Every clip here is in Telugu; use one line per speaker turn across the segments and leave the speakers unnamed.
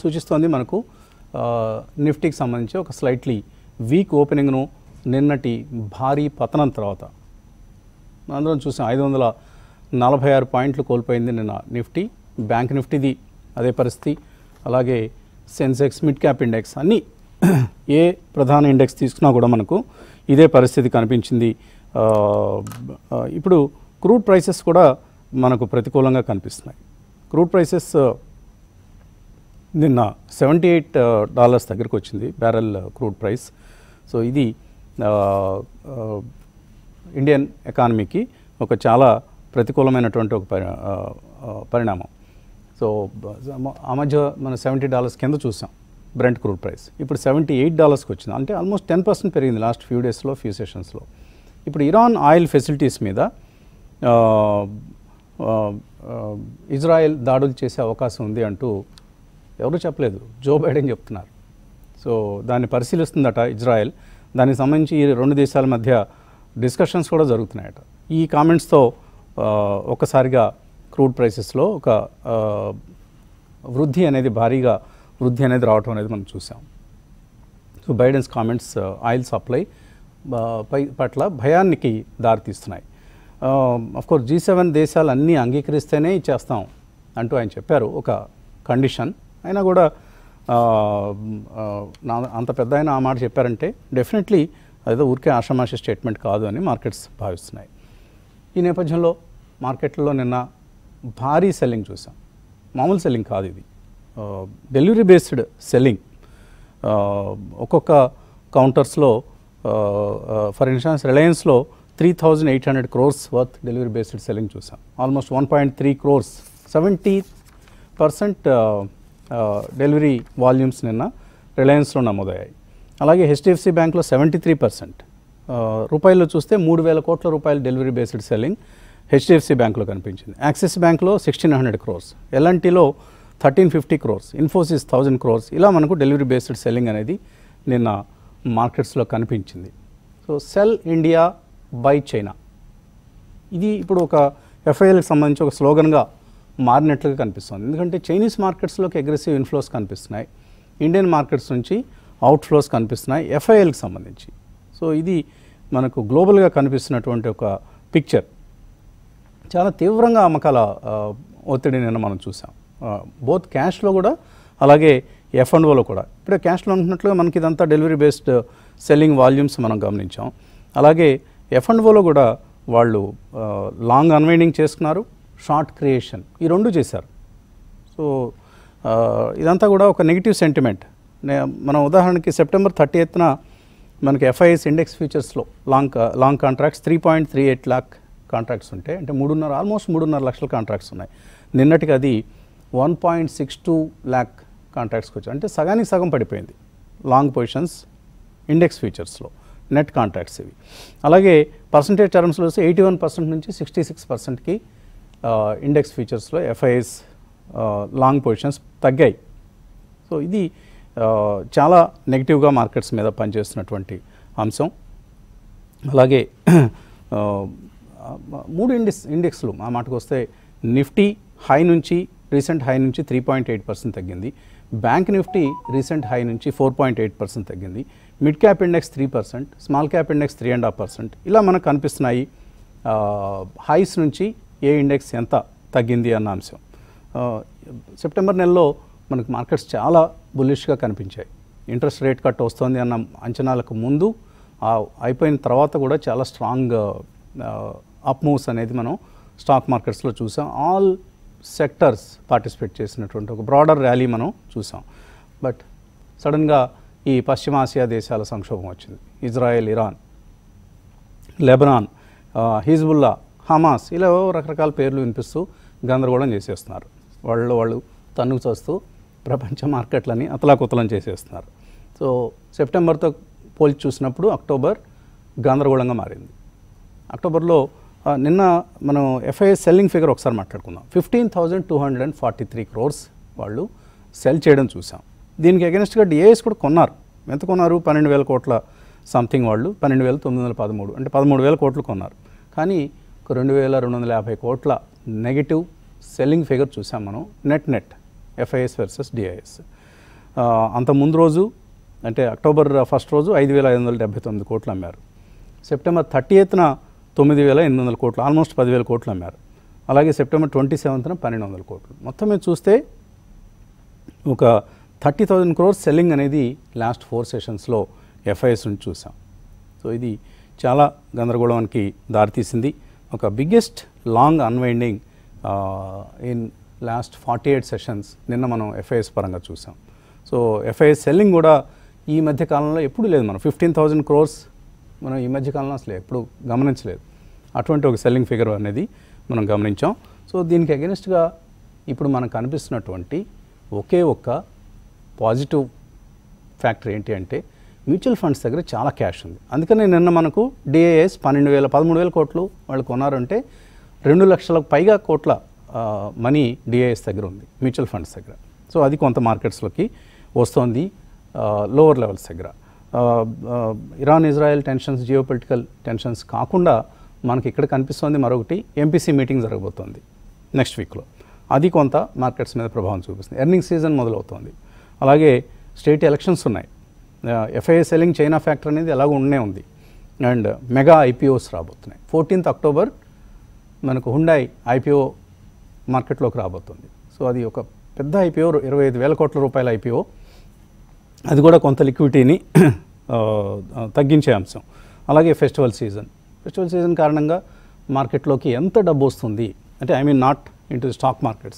సూచిస్తోంది మనకు ఆ, నిఫ్టీకి సంబంధించి ఒక స్లైట్లీ వీక్ ఓపెనింగ్ను నిన్నటి భారీ పతనం తర్వాత అందరం చూసాం ఐదు వందల నలభై ఆరు పాయింట్లు కోల్పోయింది నిన్న నిఫ్టీ బ్యాంక్ నిఫ్టీది అదే పరిస్థితి అలాగే సెన్సెక్స్ మిడ్ క్యాప్ ఇండెక్స్ అన్నీ ఏ ప్రధాన ఇండెక్స్ తీసుకున్నా కూడా మనకు ఇదే పరిస్థితి కనిపించింది ఆ, ఆ, ఇప్పుడు క్రూడ్ ప్రైసెస్ కూడా మనకు ప్రతికూలంగా కనిపిస్తున్నాయి క్రూడ్ ప్రైసెస్ నిన్న సెవెంటీ ఎయిట్ డాలర్స్ దగ్గరికి వచ్చింది బ్యారెల్ క్రూడ్ ప్రైస్ సో ఇది ఆ, ఆ, ఇండియన్ ఎకానమీకి ఒక చాలా ప్రతికూలమైనటువంటి ఒక పరి ఆ, ఆ, పరిణామం సో బ- ఆ మధ్య మనం సెవెంటీ డాలర్స్ కింద చూసాం బ్రెంట్ క్రూడ్ ప్రైస్ ఇప్పుడు సెవెంటీ ఎయిట్ డాలర్స్కి వచ్చింది అంటే ఆల్మోస్ట్ టెన్ పర్సెంట్ పెరిగింది లాస్ట్ ఫ్యూ డేస్లో ఫ్యూ సెషన్స్లో ఇప్పుడు ఇరాన్ ఆయిల్ ఫెసిలిటీస్ మీద ఆ, ఆ, ఆ, ఇజ్రాయెల్ దాడులు చేసే అవకాశం ఉంది అంటూ ఎవరు చెప్పలేదు జో బైడెన్ చెప్తున్నారు సో దాన్ని పరిశీలిస్తుందట ఇజ్రాయెల్ దానికి సంబంధించి ఈ రెండు దేశాల మధ్య డిస్కషన్స్ కూడా జరుగుతున్నాయట ఈ కామెంట్స్తో ఆ, ఒక్కసారిగా క్రూడ్ ప్రైసెస్లో ఒక ఆ, వృద్ధి అనేది భారీగా వృద్ధి అనేది రావటం అనేది మనం చూసాం so Biden's comments oil supply పై పట్ల భయానికి దారితీస్తున్నాయి కోర్స్ జీ సెవెన్ దేశాలు అన్నీ అంగీకరిస్తేనే ఇచ్చేస్తాం అంటూ ఆయన చెప్పారు ఒక కండిషన్ అయినా కూడా ఆ, ఆ, నా- అంత పెద్ద ఆయన ఆ మాట చెప్పారంటే డెఫినెట్లీ అదేదో ఊరికే ఆషామాషి స్టేట్మెంట్ కాదు అని మార్కెట్స్ భావిస్తున్నాయి ఈ నేపథ్యంలో మార్కెట్లో నిన్న భారీ సెల్లింగ్ చూసాం మామూలు సెల్లింగ్ కాదు ఇది డెలివరీ బేస్డ్ సెల్లింగ్ ఒక్కొక్క కౌంటర్స్లో ఫర్ ఇన్స్టాన్స్ రిలయన్స్లో three thousand eight hundred crores worth delivery based selling చూసాం almost one point three crores seventy percent delivery volumes నిన్న రిలయన్స్లో నమోదయ్యాయి అలాగే హెచ్డిఎఫ్సి బ్యాంక్లో సెవెంటీ త్రీ పర్సెంట్ రూపాయల్లో చూస్తే మూడు వేల కోట్ల రూపాయల డెలివరీ బేస్డ్ సెల్లింగ్ హెచ్డిఎఫ్సి బ్యాంక్లో కనిపించింది యాక్సిస్ బ్యాంక్లో సిక్స్టీన్ హండ్రెడ్ క్రోర్స్ ఎల్ఎన్టీలో thirteen fifty crores Infosys thousand crores ఇలా మనకు డెలివరీ బేస్డ్ సెల్లింగ్ అనేది నిన్న మార్కెట్స్లో కనిపించింది so sell India buy China ఇది ఇప్పుడు ఒక ఎఫ్ఐఎల్కి సంబంధించి ఒక స్లోగన్గా మారినట్లుగా కనిపిస్తుంది ఎందుకంటే చైనీస్ మార్కెట్స్లోకి అగ్రెసివ్ ఇన్ఫ్లోస్ కనిపిస్తున్నాయి ఇండియన్ మార్కెట్స్ నుంచి అవుట్ ఫ్లోస్ కనిపిస్తున్నాయి ఎఫ్ఐఎల్కి సంబంధించి సో ఇది మనకు గ్లోబల్గా కనిపిస్తున్నటువంటి ఒక పిక్చర్ చాలా తీవ్రంగా అమ్మకాల ఆ, ఒత్తిడి నిన్న మనం చూసాం బోత్ క్యాష్లో కూడా అలాగే ఎఫ్ అండ్ ఓలో కూడా ఇప్పుడే క్యాష్లో ఉంటున్నట్లుగా మనకి ఇదంతా డెలివరీ బేస్డ్ సెల్లింగ్ వాల్యూమ్స్ మనం గమనించాం అలాగే ఎఫ్ అండ్ ఓలో కూడా వాళ్ళు ఆ, లాంగ్ అన్వైండింగ్ చేసుకున్నారు షార్ట్ క్రియేషన్ ఈ రెండు చేశారు సో ఆ, ఇదంతా కూడా ఒక నెగిటివ్ సెంటిమెంట్ నే- మనం ఉదాహరణకి సెప్టెంబర్ థర్టీ ఎత్తున మనకి ఎఫ్ఐఎస్ ఇండెక్స్ ఫ్యూచర్స్లో long long contracts three point three eight lakh contracts ఉంటాయి అంటే మూడున్నర ఆల్మోస్ట్ మూడున్నర లక్షల కాంట్రాక్ట్స్ ఉన్నాయి నిన్నటికి అది one point six two lakh కాంట్రాక్ట్స్కి వచ్చాయి అంటే సగానికి సగం పడిపోయింది లాంగ్ పొజిషన్స్ ఇండెక్స్ ఫ్యూచర్స్లో నెట్ కాంట్రాక్ట్స్ ఇవి అలాగే పర్సంటేజ్ టర్మ్స్లో వస్తే ఎయిటీ వన్ పర్సెంట్ నుంచి సిక్స్టీ సిక్స్ పర్సెంట్కి ఇండెక్స్ ఫీచర్స్లో ఎఫ్ఐఎస్ లాంగ్ పొజిషన్స్ తగ్గాయి సో ఇది ఆ, చాలా నెగిటివ్గా మార్కెట్స్ మీద పనిచేస్తున్నటువంటి అంశం అలాగే ఆ, మూడు ఇండెక్స్ ఇండెక్స్లు ఆ మాటకు వస్తే నిఫ్టీ హై నుంచి రీసెంట్ హై నుంచి త్రీ పాయింట్ ఎయిట్ పర్సెంట్ తగ్గింది బ్యాంక్ నిఫ్టీ రీసెంట్ హై నుంచి ఫోర్ పాయింట్ ఎయిట్ పర్సెంట్ తగ్గింది mid cap index three percent small cap index three and half percent ఇలా మనకు కనిపిస్తున్నాయి హైస్ నుంచి ఏ ఇండెక్స్ ఎంత తగ్గింది అన్న అంశం ఆ, సెప్టెంబర్ నెలలో మనకు మార్కెట్స్ చాలా బుల్లిష్గా కనిపించాయి ఇంట్రెస్ట్ రేట్ కట్ వస్తుంది అన్న అంచనాలకు ముందు ఆ అయిపోయిన తర్వాత కూడా చాలా స్ట్రాంగ్ అప్ మూవ్స్ అనేది మనం స్టాక్ మార్కెట్స్లో చూసాం ఆల్ సెక్టర్స్ పార్టిసిపేట్ చేసినటువంటి ఒక బ్రాడర్ ర్యాలీ మనం చూసాం బట్ సడన్గా ఈ పశ్చిమాసియా దేశాల సంక్షోభం వచ్చింది ఇజ్రాయెల్ ఇరాన్ లెబనాన్ ఆ, హిజ్బుల్లా హమాస్ ఇలా ఏవో రకరకాల పేర్లు వినిపిస్తూ గందరగోళం చేసేస్తున్నారు వాళ్ళు వాళ్ళు తన్నుకు చేస్తూ ప్రపంచ మార్కెట్లని అతలాకుతలం చేసేస్తున్నారు సో సెప్టెంబర్తో పోల్చి చూసినప్పుడు అక్టోబర్ గందరగోళంగా మారింది అక్టోబర్లో ఆ, నిన్న మనం ఎఫ్ఐఎస్ సెల్లింగ్ ఫిగర్ ఒకసారి మాట్లాడుకుందాం fifteen thousand two hundred and forty three crores వాళ్ళు సెల్ చేయడం చూసాం దీనికి అగెన్స్ట్గా డిఏఎస్ కూడా కొన్నారు ఎంత కొన్నారు పన్నెండు వేల కోట్ల సంథింగ్ వాళ్ళు పన్నెండు వేల తొమ్మిది వందల పదమూడు అంటే పదమూడు వేల కోట్లు కొన్నారు కానీ ఒక రెండు వేల రెండు వందల యాభై కోట్ల నెగిటివ్ సెల్లింగ్ ఫిగర్ చూసాం మనం net net FIS versus DIS ఆ, అంత ముందు రోజు అంటే అక్టోబర్ ఫస్ట్ రోజు ఐదు వేల ఐదు వందల డెబ్బై తొమ్మిది కోట్లు అమ్మారు సెప్టెంబర్ థర్టీ ఎయిత్న తొమ్మిది వేల ఎనిమిది వందల కోట్లు ఆల్మోస్ట్ పదివేల కోట్లు అమ్మారు అలాగే సెప్టెంబర్ ట్వంటీ సెవెంత్న పన్నెండు వందల కోట్లు మొత్తం మీద చూస్తే ఒక థర్టీ థౌజండ్ క్రోర్స్ సెల్లింగ్ అనేది లాస్ట్ ఫోర్ సెషన్స్లో ఎఫ్ఐఎస్ నుంచి చూసాం సో ఇది చాలా గందరగోళానికి దారితీసింది ఒక biggest long unwinding in last forty eight sessions నిన్న మనం ఎఫ్ఐఎస్ పరంగా చూసాం సో ఎఫ్ఐఎస్ సెల్లింగ్ కూడా ఈ మధ్య కాలంలో ఎప్పుడు లేదు మనం ఫిఫ్టీన్ థౌజండ్ క్రోర్స్ మనం ఈ మధ్య కాలంలో అసలు ఎప్పుడు గమనించలేదు అటువంటి ఒక సెల్లింగ్ ఫిగర్ అనేది మనం గమనించాం సో దీనికి అగెనిస్ట్గా ఇప్పుడు మనకు కనిపిస్తున్నటువంటి ఒకే ఒక్క పాజిటివ్ ఫ్యాక్టర్ ఏంటి అంటే మ్యూచువల్ ఫండ్స్ దగ్గర చాలా క్యాష్ ఉంది అందుకని నిన్న మనకు డిఏఎస్ పన్నెండు వేల పదమూడు వేల కోట్లు వాళ్ళు కొన్నారంటే రెండు లక్షలకు పైగా కోట్ల మనీ డిఏఎస్ దగ్గర ఉంది మ్యూచువల్ ఫండ్స్ దగ్గర సో అది కొంత మార్కెట్స్లోకి వస్తోంది లోవర్ లెవెల్స్ దగ్గర ఆ, ఆ, Iran Israel tensions geopolitical tensions కాకుండా మనకి ఇక్కడ కనిపిస్తోంది మరొకటి ఎంపీసీ మీటింగ్ జరగబోతోంది నెక్స్ట్ వీక్లో అది కొంత మార్కెట్స్ మీద ప్రభావం చూపిస్తుంది ఎర్నింగ్ సీజన్ మొదలవుతోంది అలాగే స్టేట్ ఎలక్షన్స్ ఉన్నాయి ఎఫ్ఐఏ సెల్లింగ్ చైనా ఫ్యాక్టర్ అనేది ఎలాగో ఉండే ఉంది అండ్ మెగా ఐపీఓస్ రాబోతున్నాయి ఫోర్టీన్త్ అక్టోబర్ మనకు హుండాయ్ ఐపీఓ మార్కెట్లోకి రాబోతుంది సో అది ఒక పెద్ద ఐపీఓ ఇరవై ఐదు వేల కోట్ల రూపాయల ఐపీఓ అది కూడా కొంత లిక్విడిటీని ఆ, ఆ, తగ్గించే అంశం అలాగే ఫెస్టివల్ సీజన్ ఫెస్టివల్ సీజన్ కారణంగా మార్కెట్లోకి ఎంత డబ్బు వస్తుంది అంటే I mean not into stock markets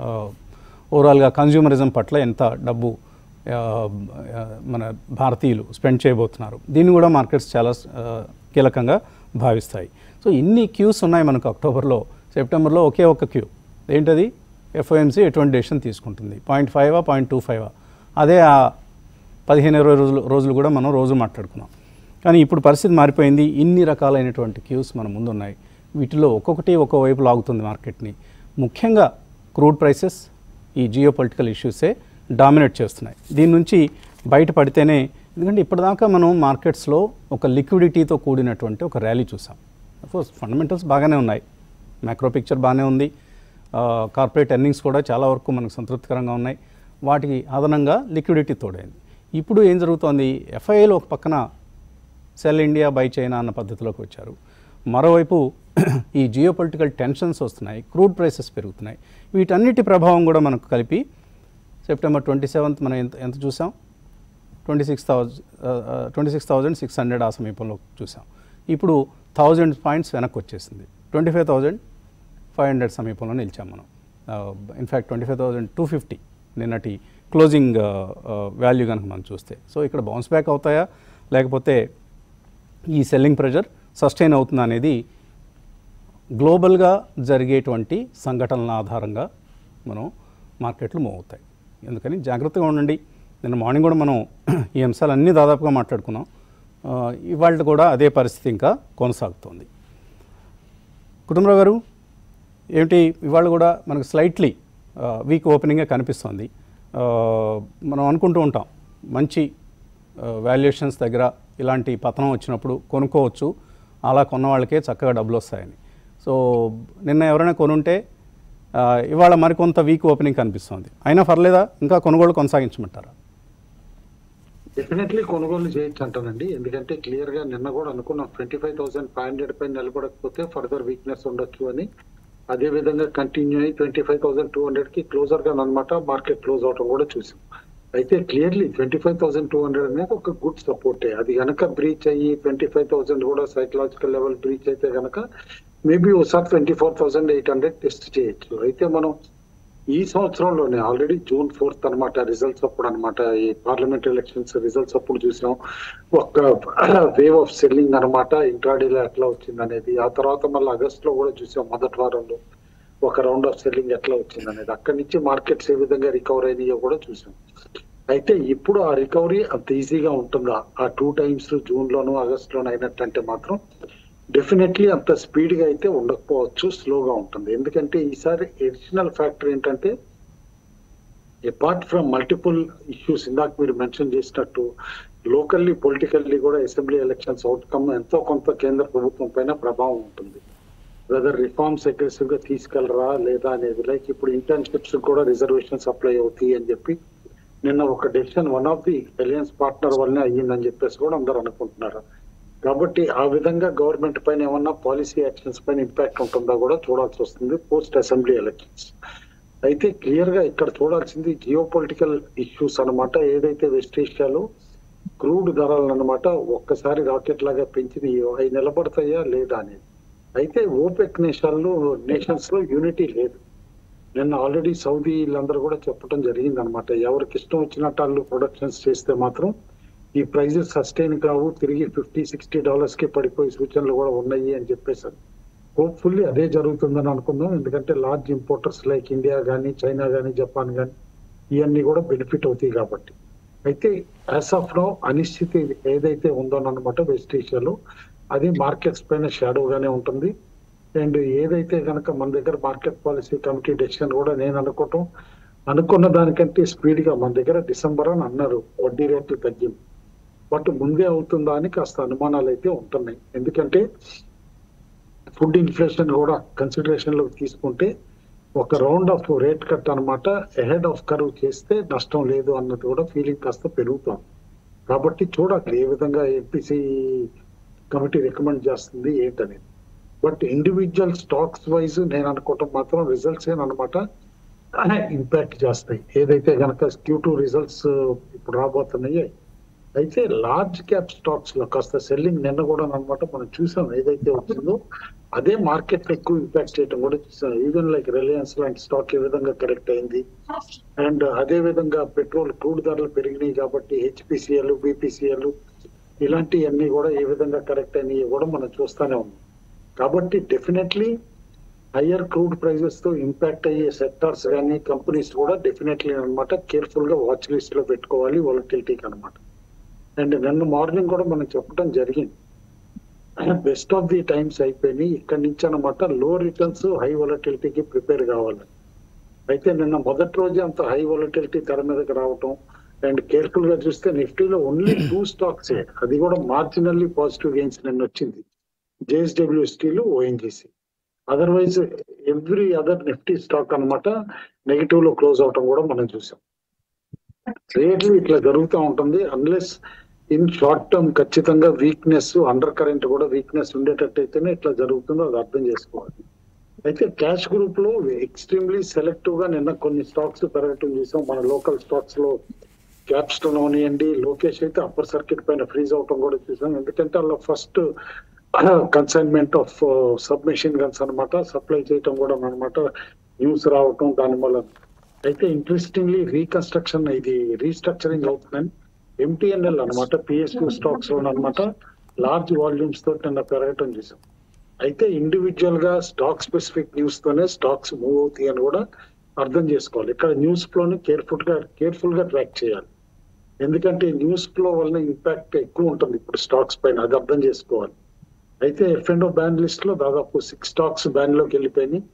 ఓవరాల్గా కన్జ్యూమరిజం పట్ల ఎంత డబ్బు ఆ, ఆ, మన భారతీయులు స్పెండ్ చేయబోతున్నారు దీన్ని కూడా మార్కెట్స్ చాలా ఆ, కీలకంగా భావిస్తాయి సో ఇన్ని క్యూస్ ఉన్నాయి మనకు అక్టోబర్లో సెప్టెంబర్లో ఒకే ఒక క్యూ ఏంటది ఎఫ్ఓఎంసీ ఎటువంటి డెసిషన్ తీసుకుంటుంది పాయింట్ ఫైవా పాయింట్ టూ ఫైవా అదే ఆ పదిహేను ఇరవై రోజులు రోజులు కూడా మనం రోజు మాట్లాడుకున్నాం కానీ ఇప్పుడు పరిస్థితి మారిపోయింది ఇన్ని రకాలైనటువంటి క్యూస్ మన ముందు ఉన్నాయి వీటిలో ఒక్కొక్కటి ఒక్కో వైపు లాగుతుంది మార్కెట్ని ముఖ్యంగా క్రూడ్ ప్రైసెస్ ఈ జియో పొలిటికల్ ఇష్యూసే డామినేట్ చేస్తున్నాయి దీని నుంచి బయటపడితేనే ఎందుకంటే ఇప్పటిదాకా మనం మార్కెట్స్లో ఒక లిక్విడిటీతో కూడినటువంటి ఒక ర్యాలీ చూసాం కోర్స్ ఫండమెంటల్స్ బాగానే ఉన్నాయి మ్యాక్రో పిక్చర్ బాగానే ఉంది కార్పొరేట్ ఎర్నింగ్స్ కూడా చాలా వరకు మనకు సంతృప్తికరంగా ఉన్నాయి వాటికి అదనంగా లిక్విడిటీ తోడైంది ఇప్పుడు ఏం జరుగుతోంది ఎఫ్ఐఏలో ఒక పక్కన సెల్ ఇండియా బై చైనా అన్న పద్ధతిలోకి వచ్చారు మరోవైపు ఈ జియో పొలిటికల్ టెన్షన్స్ వస్తున్నాయి క్రూడ్ ప్రైసెస్ పెరుగుతున్నాయి వీటన్నిటి ప్రభావం కూడా మనకు కలిపి సెప్టెంబర్ ట్వంటీ సెవెంత్ మనం ఎంత ఎంత చూసాం twenty six thousand twenty six thousand six hundred ఆ సమీపంలో చూసాం ఇప్పుడు థౌజండ్ పాయింట్స్ వెనక్కి వచ్చేసింది twenty five thousand five hundred సమీపంలో నిలిచాం మనం in fact twenty five thousand two fifty నిన్నటి క్లోజింగ్ వాల్యూ కనుక మనం చూస్తే సో ఇక్కడ బౌన్స్ బ్యాక్ అవుతాయా లేకపోతే ఈ సెల్లింగ్ ప్రెషర్ సస్టైన్ అవుతుందా అనేది గ్లోబల్గా జరిగేటువంటి సంఘటనల ఆధారంగా మనం మార్కెట్లు మూవ్ అవుతాయి ఎందుకని జాగ్రత్తగా ఉండండి నిన్న మార్నింగ్ కూడా మనం ఈ అంశాలన్నీ దాదాపుగా మాట్లాడుకున్నాం ఇవాళ కూడా అదే పరిస్థితి ఇంకా కొనసాగుతోంది కుటుంబరావు గారు ఏమిటి ఇవాళ కూడా మనకు స్లైట్లీ వీక్ ఓపెనింగే కనిపిస్తోంది ఆ, మనం అనుకుంటూ ఉంటాం మంచి వాల్యుయేషన్స్ దగ్గర ఇలాంటి పతనం వచ్చినప్పుడు కొనుక్కోవచ్చు అలా కొన్న వాళ్ళకే చక్కగా డబ్బులు వస్తాయని సో నిన్న ఎవరైనా కొనుంటే ఆ, ఇవాళ మరికొంత వీక్ ఓపెనింగ్ కనిపిస్తోంది అయినా పర్లేదా ఇంకా కొనుగోలు కొనసాగించమంటారా
డెఫినెట్లీ కొనుగోలు చేయొచ్చు అంటానండి ఎందుకంటే క్లియర్ గా నిన్న కూడా అనుకున్నాం twenty five thousand five hundred పైన నిలబడకపోతే ఫర్దర్ వీక్నెస్ ఉండొచ్చు అని అదే విధంగా కంటిన్యూ అయ్యి twenty five thousand two hundred కి క్లోజర్ గా అనమాట మార్కెట్ క్లోజ్ అవడం కూడా చూసాం అయితే clearly twenty five thousand two hundred అనేది ఒక గుడ్ సపోర్టే అది గనక బ్రీచ్ అయ్యి ట్వంటీ ఫైవ్ థౌసండ్ కూడా సైకలాజికల్ లెవెల్ బ్రీచ్ అయితే గనక మేబీ ఒకసారి twenty four thousand eight hundred test చేయొచ్చు అయితే మనం ఈ సంవత్సరంలోనే ఆల్రెడీ జూన్ ఫోర్త్ అన్నమాట రిజల్ట్స్ అప్పుడు అన్నమాట ఈ పార్లమెంట్ ఎలక్షన్స్ రిజల్ట్స్ అప్పుడు చూసాం ఒక వేవ్ ఆఫ్ సెల్లింగ్ అనమాట ఇంట్రాడేలో ఎట్లా వచ్చింది అనేది ఆ తర్వాత మళ్ళీ ఆగస్ట్ లో కూడా చూసాం మొదటి వారంలో ఒక రౌండ్ ఆఫ్ సెల్లింగ్ ఎట్లా వచ్చింది అనేది అక్కడి నుంచి మార్కెట్స్ ఏ విధంగా రికవర్ అయినాయో కూడా చూసాం అయితే ఇప్పుడు ఆ రికవరీ అంత ఈజీగా ఉంటుందా ఆ టూ టైమ్స్ జూన్ లోను ఆగస్ట్ లోను అయినట్టంటే మాత్రం డెఫినెట్లీ అంత స్పీడ్ గా అయితే ఉండకపోవచ్చు స్లోగా ఉంటుంది ఎందుకంటే ఈసారి ఎడిషనల్ ఫ్యాక్టర్ ఏంటంటే అపార్ట్ ఫ్రమ్ మల్టిపుల్ ఇష్యూస్ ఇందాక మీరు మెన్షన్ చేసినట్టు లోకల్లీ పొలిటికల్లీ కూడా అసెంబ్లీ ఎలక్షన్స్ అవుట్కమ్ ఎంతో కొంత కేంద్ర ప్రభుత్వం పైన ప్రభావం ఉంటుంది వెదర్ రిఫార్మ్స్ అగ్రెసివ్ గా తీసుకెళ్లరా లేదా అనేది లైక్ ఇప్పుడు ఇంటర్న్షిప్స్ కూడా రిజర్వేషన్స్ అప్లై అవుతాయి అని చెప్పి నిన్న ఒక decision one of the alliance partner వల్లనే అయ్యిందని చెప్పేసి కూడా అందరూ అనుకుంటున్నారు కాబట్టి ఆ విధంగా గవర్నమెంట్ పైన ఏమన్నా పాలసీ యాక్షన్స్ పైన ఇంపాక్ట్ ఉంటుందా కూడా చూడాల్సి వస్తుంది పోస్ట్ అసెంబ్లీ ఎలక్షన్స్ అయితే క్లియర్ గా ఇక్కడ చూడాల్సింది జియో పొలిటికల్ ఇష్యూస్ అనమాట ఏదైతే వెస్ట్ ఏషియాలో క్రూడ్ ధరలను అనమాట ఒక్కసారి రాకెట్ లాగా పెంచింది అవి నిలబడతాయా లేదా అనేది అయితే ఓపెక్ నేషన్లు నేషన్స్ లో యూనిటీ లేదు నిన్న ఆల్రెడీ సౌదీ వీళ్ళందరూ కూడా చెప్పడం జరిగింది అనమాట ఎవరికి ఇష్టం వచ్చినట్టు వాళ్ళు ప్రొడక్షన్స్ చేస్తే మాత్రం ఈ ప్రైజెస్ సస్టైన్ కావు తిరిగి ఫిఫ్టీ సిక్స్టీ డాలర్స్ కి పడిపోయే సూచనలు కూడా ఉన్నాయి అని చెప్పేసారు హోప్ఫుల్లీ అదే జరుగుతుందని అనుకుందాం ఎందుకంటే లార్జ్ ఇంపోర్టర్స్ లైక్ ఇండియా కానీ చైనా కానీ జపాన్ కానీ ఇవన్నీ కూడా బెనిఫిట్ అవుతాయి కాబట్టి అయితే యాజ్ ఆఫ్ నో అనిశ్చితి ఏదైతే ఉందో అనమాట వెస్ట్ ఏషియాలో అది మార్కెట్స్ పైన షాడోగానే ఉంటుంది అండ్ ఏదైతే కనుక మన దగ్గర మార్కెట్ పాలసీ కమిటీ డెసిషన్ కూడా నేను అనుకోవటం అనుకున్న దానికంటే స్పీడ్ గా మన దగ్గర డిసెంబర్ అని అన్నారు వడ్డీ రేట్లు తగ్గింది బట్ ముందే అవుతుందా అని కాస్త అనుమానాలు అయితే ఉంటున్నాయి ఎందుకంటే ఫుడ్ ఇన్ఫ్లేషన్ కూడా కన్సిడరేషన్ లోకి తీసుకుంటే ఒక రౌండ్ ఆఫ్ రేట్ కట్ అనమాట ఎహెడ్ ఆఫ్ కర్వ్ చేస్తే నష్టం లేదు అన్నది కూడా ఫీలింగ్ కాస్త పెరుగుతోంది కాబట్టి చూడాలి ఏ విధంగా ఎంపీసీ కమిటీ రికమెండ్ చేస్తుంది ఏంటనేది బట్ ఇండివిజువల్ స్టాక్స్ వైజ్ నేను అనుకోవటం మాత్రం రిజల్ట్స్ ఏనమాట ఇంపాక్ట్ చేస్తాయి ఏదైతే కనుక క్యూ టూ రిజల్ట్స్ ఇప్పుడు రాబోతున్నాయో అయితే లార్జ్ క్యాప్ స్టాక్స్ లో కాస్త సెల్లింగ్ నిన్న కూడా అనమాట మనం చూసాం ఏదైతే వచ్చిందో అదే మార్కెట్ ఎక్కువ ఇంపాక్ట్ చేయడం కూడా చూసాం ఈవెన్ లైక్ రిలయన్స్ లాంటి స్టాక్ ఏ విధంగా కరెక్ట్ అయింది అండ్ అదే విధంగా పెట్రోల్ క్రూడ్ ధరలు పెరిగినాయి కాబట్టి హెచ్పిసిఎల్ బీపీసీఎల్ ఇలాంటివన్నీ కూడా ఏ విధంగా కరెక్ట్ అయినాయి కూడా మనం చూస్తానే ఉన్నాం కాబట్టి డెఫినెట్లీ హయ్యర్ క్రూడ్ ప్రైజెస్ తో ఇంపాక్ట్ అయ్యే సెక్టార్స్ కానీ కంపెనీస్ కూడా డెఫినెట్లీ అనమాట కేర్ఫుల్ గా వాచ్ లిస్ట్ లో పెట్టుకోవాలి వాలటిలిటీకి అనమాట అండ్ నిన్న మార్నింగ్ కూడా మనం చెప్పడం జరిగింది బెస్ట్ ఆఫ్ ది టైమ్స్ అయిపోయినాయి ఇక్కడ నుంచి అనమాట లో రిటర్న్స్ హై వాలటిలిటీకి ప్రిపేర్ కావాలి అయితే నిన్న మొదటి రోజే అంత హై వాలటిలిటీ తెర మీదకి రావటం అండ్ కేర్ఫుల్ గా చూస్తే నిఫ్టీలో ఓన్లీ టూ స్టాక్స్ అది కూడా మార్జినల్లీ పాజిటివ్ గెయిన్స్ నిన్న వచ్చింది JSW steel ONGC otherwise every other Nifty stock అనమాట నెగిటివ్ లో క్లోజ్ అవటం కూడా మనం చూసాం రేట్లు ఇట్లా జరుగుతూ ఉంటుంది అన్లెస్ ఇన్ షార్ట్ టర్మ్ ఖచ్చితంగా వీక్నెస్ అండర్ కరెంట్ కూడా వీక్నెస్ ఉండేటట్టయితేనే ఇట్లా జరుగుతుందో అది అర్థం చేసుకోవాలి అయితే క్యాష్ గ్రూప్ లో ఎక్స్ట్రీమ్లీ సెలెక్టివ్ గా నిన్న కొన్ని స్టాక్స్ పెరగటం చూసాం మన లోకల్ స్టాక్స్ లో క్యాప్స్టోన్ అవనియండి లోకేష్ అయితే అప్పర్ సర్కిట్ పైన ఫ్రీజ్ అవటం కూడా చూసాం ఎందుకంటే వాళ్ళ first consignment of sub machine guns అనమాట సప్లై చేయటం కూడా అనమాట న్యూస్ రావటం దాని వల్ల అయితే ఇంట్రెస్టింగ్లీ రీకన్స్ట్రక్షన్ ఇది రీస్ట్రక్చరింగ్ అవుతుందని ఎంటీఎన్ఎల్ అనమాట పిఎస్యూ స్టాక్స్ లో అనమాట లార్జ్ వాల్యూమ్స్ తో నిన్న పెరగటం చూసాం అయితే ఇండివిజువల్ గా స్టాక్ స్పెసిఫిక్ న్యూస్ తోనే స్టాక్స్ మూవ్ అవుతాయి అని కూడా అర్థం చేసుకోవాలి ఇక్కడ న్యూస్ ఫ్లోని కేర్ఫుల్ గా కేర్ఫుల్ గా ట్రాక్ చేయాలి ఎందుకంటే న్యూస్ ఫ్లో వలన ఇంపాక్ట్ ఎక్కువ ఉంటుంది ఇప్పుడు స్టాక్స్ పైన అది అర్థం చేసుకోవాలి అయితే ఎఫ్ అండ్ బ్యాన్ లిస్ట్ లో దాదాపు సిక్స్ స్టాక్స్ బ్యాన్ లోకి వెళ్ళిపోయినాయి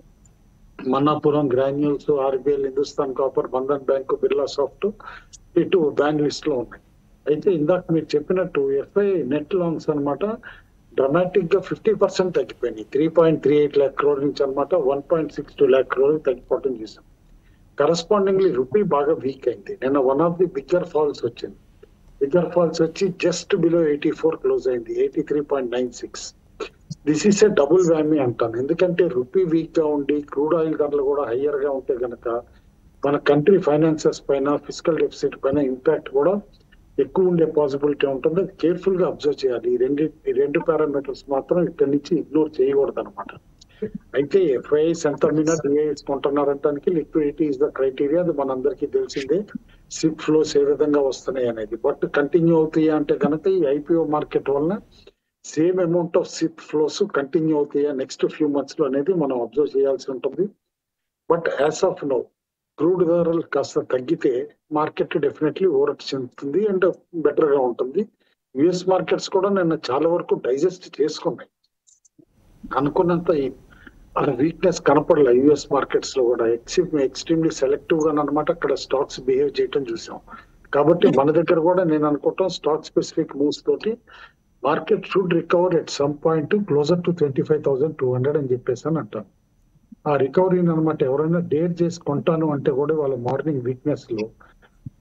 Manappuram Granules RBL Hindustan copper Bandhan bank Birlasoft ఇటు బ్యాన్ లిస్ట్ లో ఉన్నాయి అయితే ఇందాక మీరు చెప్పినట్టు ఎఫ్ఐ నెట్ లాంగ్స్ అనమాట డ్రమాటిక్ గా ఫిఫ్టీ పర్సెంట్ తగ్గిపోయినాయి three point three eight lakh crore నుంచి అనమాట one point six two lakh crore తగ్గిపోవడం చూసాం కరస్పాండింగ్లీ రూపీ బాగా వీక్ అయింది నిన్న one of the bigger falls వచ్చింది బిగ్గర్ ఫాల్స్ వచ్చి just below eighty four close అయింది eighty three point nine six this is a double whammy అంటాను ఎందుకంటే రూపీ వీక్ గా ఉండి క్రూడ్ ఆయిల్ ధరలు కూడా హయ్యర్ గా ఉంటే గనక మన కంట్రీ ఫైనాన్సెస్ పైన ఫిజికల్ డెఫిసిట్ పైన ఇంపాక్ట్ కూడా ఎక్కువ ఉండే పాసిబిలిటీ ఉంటుంది అది కేర్ఫుల్ గా అబ్జర్వ్ చేయాలి ఈ రెండు ఈ రెండు పారామీటర్స్ మాత్రం ఇక్కడి నుంచి ఇగ్నోర్ చేయకూడదు అనమాట అయితే ఎఫ్ఐఎస్ ఎంత మీద డిఐఎస్ కొంటున్నారంటానికి లిక్విడిటీ ఇస్ ద క్రైటీరియా అది మనందరికీ తెలిసిందే సిప్ ఫ్లోస్ ఏ విధంగా వస్తున్నాయి అనేది బట్ కంటిన్యూ అవుతాయా అంటే కనుక ఈ ఐపీఓ మార్కెట్ వలన same amount of SIP flows continue అవుతాయా నెక్స్ట్ ఫ్యూ మంత్స్ లో అనేది మనం అబ్జర్వ్ చేయాల్సి ఉంటుంది but as of now crude ధరలు కాస్త తగ్గితే మార్కెట్ డెఫినెట్లీ ఓవరట్ చెందుతుంది అండ్ బెటర్ గా ఉంటుంది యుఎస్ మార్కెట్స్ కూడా నిన్న చాలా వరకు డైజెస్ట్ చేసుకున్నాయి అనుకున్నంత వీక్నెస్ కనపడలే యుఎస్ మార్కెట్స్ లో కూడా ఎక్స్ట్రీమ్ ఎక్స్ట్రీమ్లీ సెలెక్టివ్ గా అనమాట అక్కడ స్టాక్స్ బిహేవ్ చేయటం చూసాం కాబట్టి మన దగ్గర కూడా నేను అనుకుంటాం స్టాక్ స్పెసిఫిక్ మూవ్స్ తోటి market should recover at some point closer to twenty five thousand two hundred అని చెప్పేసి అని అంటాను ఆ రికవరీని అనమాట ఎవరైనా డేర్ చేసి కొంటాను అంటే కూడా వాళ్ళ మార్నింగ్ వీక్నెస్ లో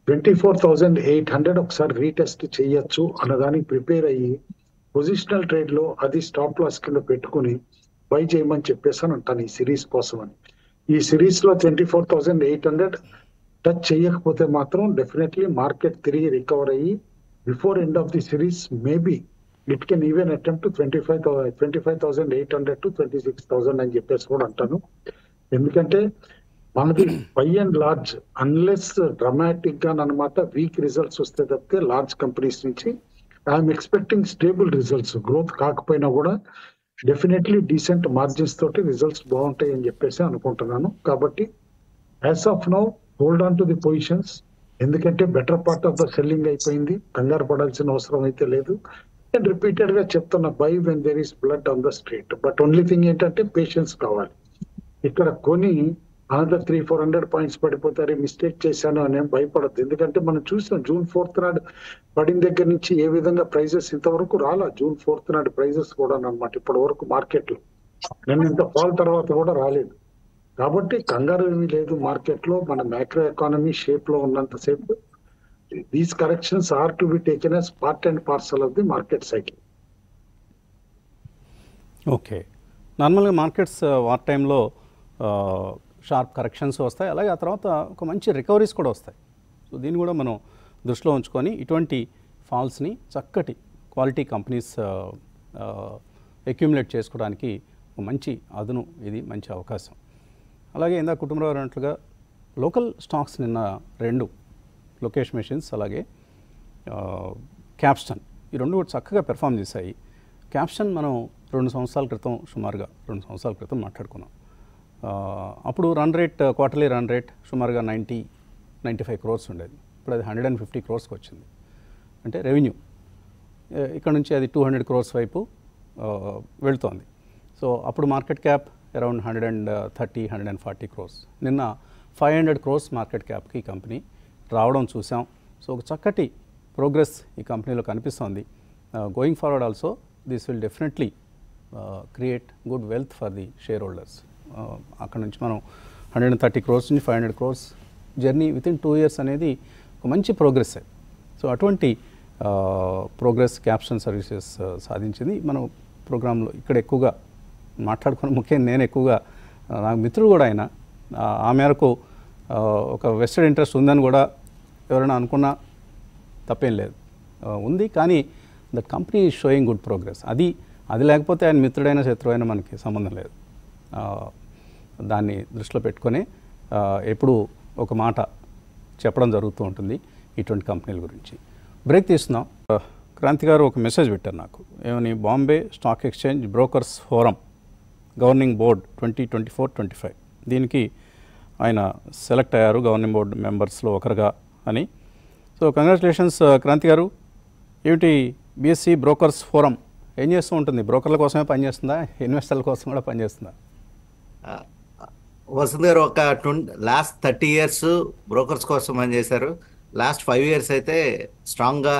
twenty four thousand eight hundred ఒకసారి రీటెస్ట్ చేయొచ్చు అన్నదానికి ప్రిపేర్ అయ్యి పొజిషనల్ ట్రేడ్ లో అది స్టాప్ లాస్ కింద పెట్టుకుని బై చేయమని చెప్పేసాను అంటాను ఈ సిరీస్ కోసం అని ఈ సిరీస్ లో twenty four thousand eight hundred touch చేయకపోతే మాత్రం డెఫినెట్లీ మార్కెట్ తిరిగి రికవర్ అయ్యి before end of the series maybe it can even attempt twenty five twenty five thousand eight hundred to twenty six thousand అని చెప్పేసి కూడా అంటాను ఎందుకంటే మనది by and large unless dramatic గా అనమాట వీక్ రిజల్ట్స్ వస్తే తప్పితే లార్జ్ కంపెనీస్ నుంచి I'm expecting stable results growth కాకపోయినా కూడా డెఫినెట్లీ డీసెంట్ మార్జిన్స్ తోటి రిజల్ట్స్ బాగుంటాయి అని చెప్పేసి అనుకుంటున్నాను కాబట్టి as of now hold on to the positions ఎందుకంటే better part of the selling అయిపోయింది కంగారు పడాల్సిన అవసరం అయితే లేదు నేను రిపీటెడ్ గా చెప్తున్నా buy when there is blood on the street but only thing ఏంటంటే పేషెన్స్ కావాలి ఇక్కడ కొని another three four hundred points పడిపోతారు మిస్టేక్ చేశాను అని భయపడద్దు ఎందుకంటే మనం చూసాం జూన్ ఫోర్త్ నాడు పడిన దగ్గర నుంచి ఏ విధంగా ప్రైజెస్ ఇంతవరకు రాలా జూన్ ఫోర్త్ నాడు ప్రైజెస్ కూడా అనమాట ఇప్పటి వరకు మార్కెట్ లో నేను ఇంత ఫాల్ తర్వాత కూడా రాలేదు కాబట్టి కంగారు ఏమీ లేదు మార్కెట్ లో మన మ్యాక్రో ఎకానమీ షేప్ లో ఉన్నంత సేపు these corrections are to be taken as part and parcel of the market cycle
okay నార్మల్గా మార్కెట్స్ వార్ టైంలో షార్ప్ కరెక్షన్స్ వస్తాయి అలాగే ఆ తర్వాత ఒక మంచి రికవరీస్ కూడా వస్తాయి సో దీన్ని కూడా మనం దృష్టిలో ఉంచుకొని ఇటువంటి ఫాల్స్ని చక్కటి క్వాలిటీ కంపెనీస్ అక్యుములేట్ చేసుకోవడానికి ఒక మంచి అదును ఇది మంచి అవకాశం అలాగే ఇందా కుటుంబరావు అన్నట్లుగా లోకల్ స్టాక్స్ నిన్న రెండు లొకేష్ మెషిన్స్ అలాగే క్యాప్స్టన్ ఈ రెండు కూడా చక్కగా పెర్ఫామ్ చేశాయి క్యాప్షన్ మనం రెండు సంవత్సరాల క్రితం సుమారుగా రెండు సంవత్సరాల క్రితం మాట్లాడుకున్నాం ఆ, అప్పుడు run rate quarterly run rate సుమారుగా నైంటీ నైంటీ ఫైవ్ క్రోర్స్ ఉండేది ఇప్పుడు అది హండ్రెడ్ అండ్ ఫిఫ్టీ క్రోర్స్కి వచ్చింది అంటే రెవెన్యూ ఇక్కడ నుంచి అది టూ హండ్రెడ్ క్రోర్స్ వైపు ఆ, వెళ్తోంది సో అప్పుడు market cap around hundred and thirty hundred and forty crores నిన్న ఫైవ్ హండ్రెడ్ క్రోర్స్ మార్కెట్ క్యాప్కి ఈ కంపెనీ రావడం చూసాం సో ఒక చక్కటి ప్రోగ్రెస్ ఈ కంపెనీలో కనిపిస్తోంది going forward also this will definitely create good wealth for the shareholders అక్కడ నుంచి మనం హండ్రెడ్ అండ్ థర్టీ క్రోర్స్ నుంచి five hundred crores journey with in two years అనేది ఒక మంచి ప్రోగ్రెస్ సో అటువంటి ప్రోగ్రెస్ క్యాప్షన్ సర్వీసెస్ సాధించింది మనం ప్రోగ్రాంలో ఇక్కడ ఎక్కువగా మాట్లాడుకున్న ముఖ్యంగా నేను ఎక్కువగా ఆ, నాకు మిత్రుడు కూడా ఆయన ఆ, ఆ మేరకు ఆ, ఒక వెస్టెడ్ ఇంట్రెస్ట్ ఉందని కూడా ఎవరైనా అనుకున్నా తప్పేం లేదు ఆ, ఉంది కానీ that company is showing good progress అది అది లేకపోతే ఆయన మిత్రుడైన శత్రువైనా మనకి సంబంధం లేదు ఆ, దాన్ని దృష్టిలో పెట్టుకొని ఆ, ఎప్పుడు ఒక మాట చెప్పడం జరుగుతూ ఉంటుంది ఇటువంటి కంపెనీల గురించి బ్రేక్ తీస్తున్నాం ఆ, క్రాంతి గారు ఒక మెసేజ్ పెట్టారు నాకు ఏమని Bombay stock exchange brokers forum governing board twenty twenty four twenty five దీనికి ఆయన సెలెక్ట్ అయ్యారు గవర్నింగ్ బోర్డు మెంబర్స్లో ఒకరుగా అని సో కంగ్రాచులేషన్స్ క్రాంతి గారు ఏమిటి బీఎస్సీ బ్రోకర్స్ ఫోరం ఏం చేస్తూ ఉంటుంది బ్రోకర్ల కోసమే పనిచేస్తుందా ఇన్వెస్టర్ల కోసం కూడా పనిచేస్తుందా
ఆ, వసంత్ గారు ఒక twenty last thirty years brokers కోసం పనిచేశారు లాస్ట్ ఫైవ్ ఇయర్స్ అయితే స్ట్రాంగ్గా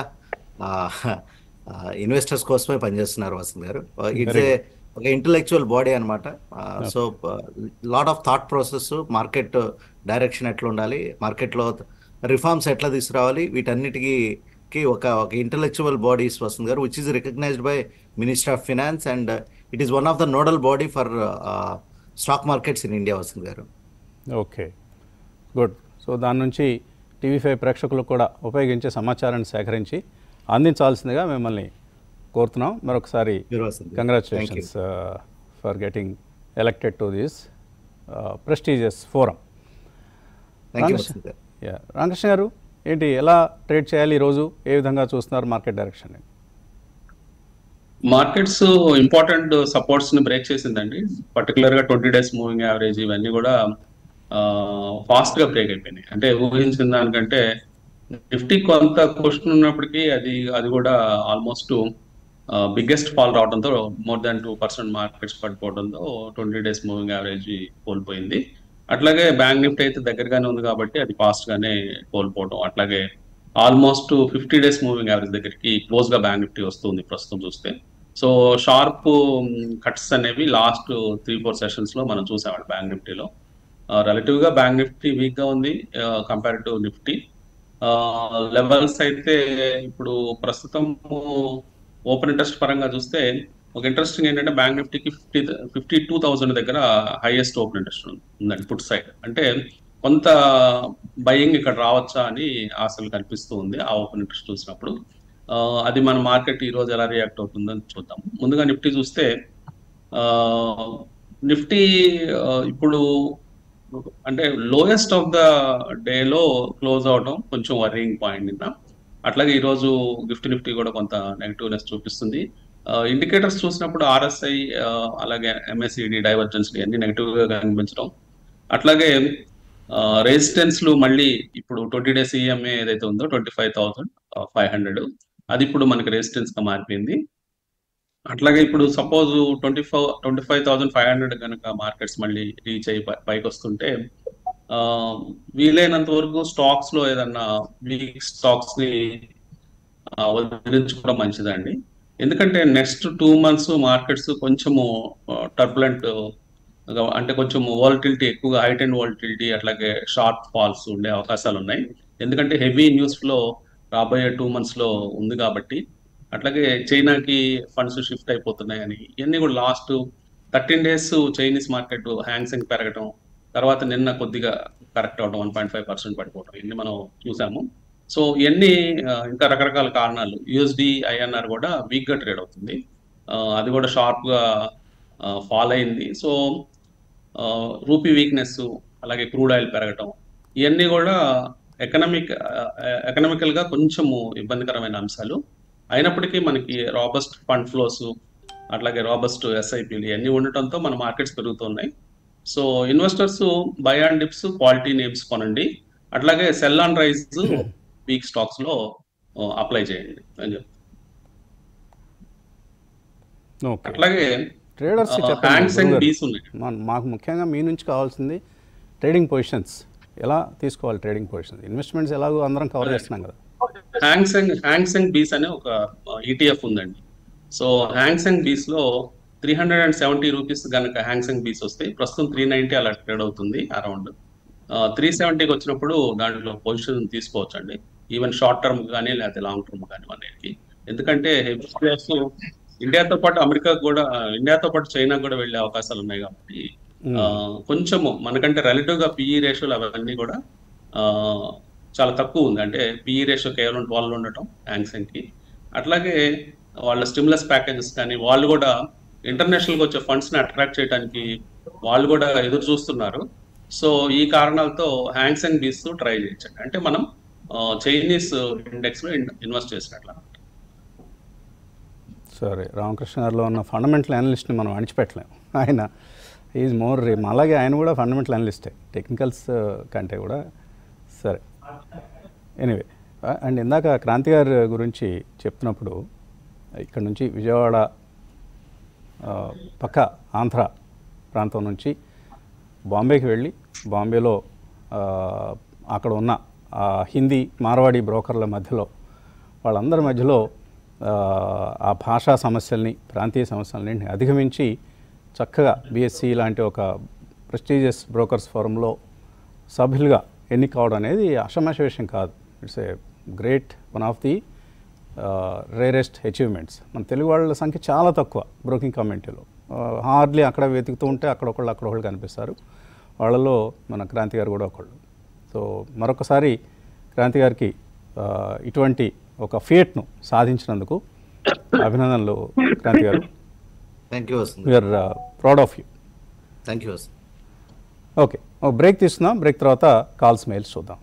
ఇన్వెస్టర్స్ కోసమే పనిచేస్తున్నారు వసంత్ గారు ఇట్స్ ఏ ఒక ఇంటలెక్చువల్ బాడీ అనమాట so lot of thought process market direction ఎట్లా ఉండాలి మార్కెట్లో రిఫార్మ్స్ ఎట్లా తీసుకురావాలి వీటన్నిటికీ కి ఒక ఒక ఇంటలెక్చువల్ బాడీస్ వస్తుంది గారు which is recognized by minister of finance and it is one of the nodal body for stock markets in India వస్తుంది గారు
ఓకే గుడ్ సో దాని నుంచి టీవీ ఫైవ్ ప్రేక్షకులకు కూడా ఉపయోగించే సమాచారాన్ని సేకరించి అందించాల్సిందిగా మిమ్మల్ని కోరుతున్నాం మరొకసారి
మీరు వసంత్ గారు.
Congratulations for getting elected to this prestigious forum
thank you
Ramakrishna-
Vasant గారు
యా రామకృష్ణ గారు ఏంటి ఎలా ట్రేడ్ చేయాలి ఈరోజు ఏ విధంగా చూస్తున్నారు market direction
markets important supports ని బ్రేక్ చేసిందండి పర్టికులర్ గా ట్వంటీ డేస్ మూవింగ్ యావరేజ్ ఇవన్నీ కూడా ఫాస్ట్ గా బ్రేక్ అయిపోయినాయి అంటే ఊహించిన దానికంటే నిఫ్టీ కొంత క్వశ్చన్ ఉన్నప్పటికీ అది అది కూడా ఆల్మోస్ట్ బిగ్గెస్ట్ ఫాల్ రావడంతో more than two percent markets పడిపోవడంతో ట్వంటీ డేస్ మూవింగ్ యావరేజ్ కోల్పోయింది అట్లాగే బ్యాంక్ నిఫ్టీ అయితే దగ్గరగానే ఉంది కాబట్టి అది ఫాస్ట్ గానే కోల్పోవడం అట్లాగే almost fifty days moving average దగ్గరికి క్లోజ్ గా బ్యాంక్ నిఫ్టీ వస్తుంది ప్రస్తుతం చూస్తే సో షార్ప్ కట్స్ అనేవి లాస్ట్ త్రీ ఫోర్ సెషన్స్ లో మనం చూసామండి బ్యాంక్ నిఫ్టీలో రిలేటివ్ గా బ్యాంక్ నిఫ్టీ వీక్ గా ఉంది కంపేర్ టు నిఫ్టీ లెవెల్స్ అయితే ఇప్పుడు ప్రస్తుతం ఓపెన్ ఇంట్రెస్ట్ పరంగా చూస్తే ఒక ఇంట్రెస్టింగ్ ఏంటంటే బ్యాంక్ నిఫ్టీకి ఫిఫ్టీ ఫిఫ్టీ టూ థౌసండ్ దగ్గర హైయెస్ట్ ఓపెన్ ఇంట్రెస్ట్ ఉందండి పుట్ సైడ్ అంటే కొంత బయింగ్ ఇక్కడ రావచ్చా అని ఆశలు కనిపిస్తూ ఉంది ఆ ఓపెన్ ఇంట్రెస్ట్ చూసినప్పుడు ఆ, అది మన మార్కెట్ ఈ రోజు ఎలా రియాక్ట్ అవుతుందని చూద్దాం ముందుగా నిఫ్టీ చూస్తే ఆ, నిఫ్టీ ఆ, ఇప్పుడు అంటే లోయెస్ట్ ఆఫ్ ద డేలో క్లోజ్ అవడం కొంచెం వరింగ్ పాయింట్ నిన్న అట్లాగే ఈరోజు గిఫ్ట్ నిఫ్టీ కూడా కొంత నెగిటివ్నెస్ చూపిస్తుంది ఇండికేటర్స్ చూసినప్పుడు ఆర్ఎస్ఐ అలాగే ఎంఎస్సిడి డైవర్జెన్స్ అన్ని నెగిటివ్ గా కనిపించడం అట్లాగే రెసిస్టెన్స్ లు మళ్ళీ ఇప్పుడు ట్వంటీ డేస్ ఈఎంఏ ఏదైతే ఉందో twenty five thousand five hundred అది ఇప్పుడు మనకి రెసిస్టెన్స్ గా మారిపోయింది అట్లాగే ఇప్పుడు suppose twenty five twenty five thousand five hundred కనుక మార్కెట్స్ మళ్ళీ రీచ్ అయ్యి పై- పైకి వస్తుంటే ఆ, వీలైనంత వరకు స్టాక్స్ లో ఏదన్నా వీక్ స్టాక్స్ ని ఆ, వదిలించుకోవడం మంచిదండి ఎందుకంటే నెక్స్ట్ టూ మంత్స్ మార్కెట్స్ కొంచెము టర్బులెంట్ అంటే కొంచెం వాలటిలిటీ ఎక్కువగా హైట్ అండ్ వాలటిలిటీ అట్లాగే షార్ట్ ఫాల్స్ ఉండే అవకాశాలు ఉన్నాయి ఎందుకంటే హెవీ న్యూస్ ఫ్లో రాబోయే టూ మంత్స్ లో ఉంది కాబట్టి అట్లాగే చైనాకి ఫండ్స్ షిఫ్ట్ అయిపోతున్నాయని ఇవన్నీ కూడా last thirteen days Chinese market Hang Seng పెరగడం తర్వాత నిన్న కొద్దిగా కరెక్ట్ అవడం వన్ పాయింట్ ఫైవ్ పర్సెంట్ పడిపోవడం ఇన్ని మనం చూసాము సో ఇవన్నీ ఆ, ఇంకా రకరకాల కారణాలు యుఎస్డి ఐఎన్ఆర్ కూడా వీక్ గా ట్రేడ్ అవుతుంది ఆ, అది కూడా షార్ప్ గా ఫాల్ అయింది సో రూపీ వీక్నెస్ అలాగే క్రూడ్ ఆయిల్ పెరగటం ఇవన్నీ కూడా ఎకనామిక్ ఎకనామికల్ గా కొంచెము ఇబ్బందికరమైన అంశాలు అయినప్పటికీ మనకి రాబస్ట్ ఫండ్ ఫ్లోస్ అట్లాగే రాబస్ట్ ఎస్ఐపిలు ఇవన్నీ ఉండటంతో మన మార్కెట్స్ పెరుగుతున్నాయి so investors buy and dips quality names కొనండి అట్లాగే sell on rise weak stocks లో అప్లై చేయండి అని చెప్తాను
ఓకే
అట్లాగే
ట్రేడర్స్
హ్యాండ్స్ అండ్
చెప్పండి
బీస్ ఉన్నాయి
మన- మాకు ముఖ్యంగా మీ నుంచి కావాల్సింది ట్రేడింగ్ పొజిషన్స్ ఎలా తీసుకోవాలి ట్రేడింగ్ పొజిషన్స్ ఇన్వెస్ట్మెంట్స్ ఎలాగో అందరం కవర్ చేస్తున్నాం కదా
హ్యాంగ్సంగ్ హ్యాంగ్సంగ్ బీస్ అనే ఒక ఈటీఎఫ్ ఉందండి సో హ్యాంగ్సంగ్ బీస్ లో three hundred and seventy rupees కనుక హ్యాంగ్సంగ్ బీస్ వస్తే ప్రస్తుతం త్రీ నైన్టీ అలా ట్రేడ్ అవుతుంది అరౌండ్ త్రీ సెవెంటీకి వచ్చినప్పుడు దాంట్లో పొజిషన్ తీసుకోవచ్చు అండి ఈవెన్ షార్ట్ టర్మ్ కానీ లేకపోతే లాంగ్ టర్మ్ కానీ అన్నిటికి ఎందుకంటే హెవీ షేర్స్ ఇండియాతో పాటు అమెరికా కూడా ఆ, ఇండియాతో పాటు చైనా కూడా వెళ్ళే అవకాశాలు ఉన్నాయి కాబట్టి ఆ, కొంచెము మనకంటే రిలేటివ్ గా పిఈ రేషియోలు అవన్నీ కూడా ఆ, చాలా తక్కువ ఉంది అంటే పిఈ రేషియో కేవలం ట్వెల్వ్ ఉండటం హ్యాంగ్సంగ్ కి అట్లాగే వాళ్ళ స్టిమ్యులస్ ప్యాకేజెస్ కానీ వాళ్ళు కూడా ఇంటర్నేషనల్ గా వచ్చే ఫండ్స్ ని అట్రాక్ట్ చేయడానికి వాళ్ళు కూడా ఎదురు చూస్తున్నారు సో ఈ కారణాలతో హ్యాంగ్సంగ్ బీస్ ట్రై చేయొచ్చండి అంటే మనం చైనీస్ ఇండెక్స్ లో ఇన్వెస్ట్ చేసినట్ల
సరే రామకృష్ణ గారిలో ఉన్న ఫండమెంటల్ అనలిస్ట్ని మనం అణిచిపెట్టలేం ఆయన ఈజ్ మోర్ అలాగే ఆయన కూడా ఫండమెంటల్ అనలిస్టే టెక్నికల్స్ కంటే కూడా సరే ఎనీవే అండ్ ఇందాక క్రాంతి గారి గురించి చెప్తున్నప్పుడు ఇక్కడ నుంచి విజయవాడ ఆ, పక్క ఆంధ్ర ప్రాంతం నుంచి బాంబేకి వెళ్ళి బాంబేలో ఆ, అక్కడ ఉన్న ఆ హిందీ మార్వాడి బ్రోకర్ల మధ్యలో వాళ్ళందరి మధ్యలో ఆ, ఆ భాషా సమస్యల్ని ప్రాంతీయ సమస్యల్ని అధిగమించి చక్కగా బిఎస్సి లాంటి ఒక ప్రెస్టీజియస్ బ్రోకర్స్ ఫోరంలో సభ్యులుగా ఎన్నిక కావడం అనేది అసమాష విషయం కాదు it's a great one of the rarest achievements మన తెలుగు వాళ్ళ సంఖ్య చాలా తక్కువ బ్రోకింగ్ కమ్యూనిటీలో హార్డ్లీ అక్కడ వెతుకుతూ ఉంటే అక్కడ ఒకళ్ళు అక్కడ ఒకళ్ళు కనిపిస్తారు వాళ్ళలో మన క్రాంతి గారు కూడా ఒకళ్ళు సో మరొకసారి క్రాంతి గారికి ఆ, ఇటువంటి ఒక ఫియట్ను సాధించినందుకు అభినందనలు క్రాంతి గారు
థ్యాంక్ యూ వస్తుంది
we're proud of you
thank you వస్తుంది
ఓకే ఒక బ్రేక్ తీసుకుందాం బ్రేక్ తర్వాత కాల్స్ మెయిల్స్ చూద్దాం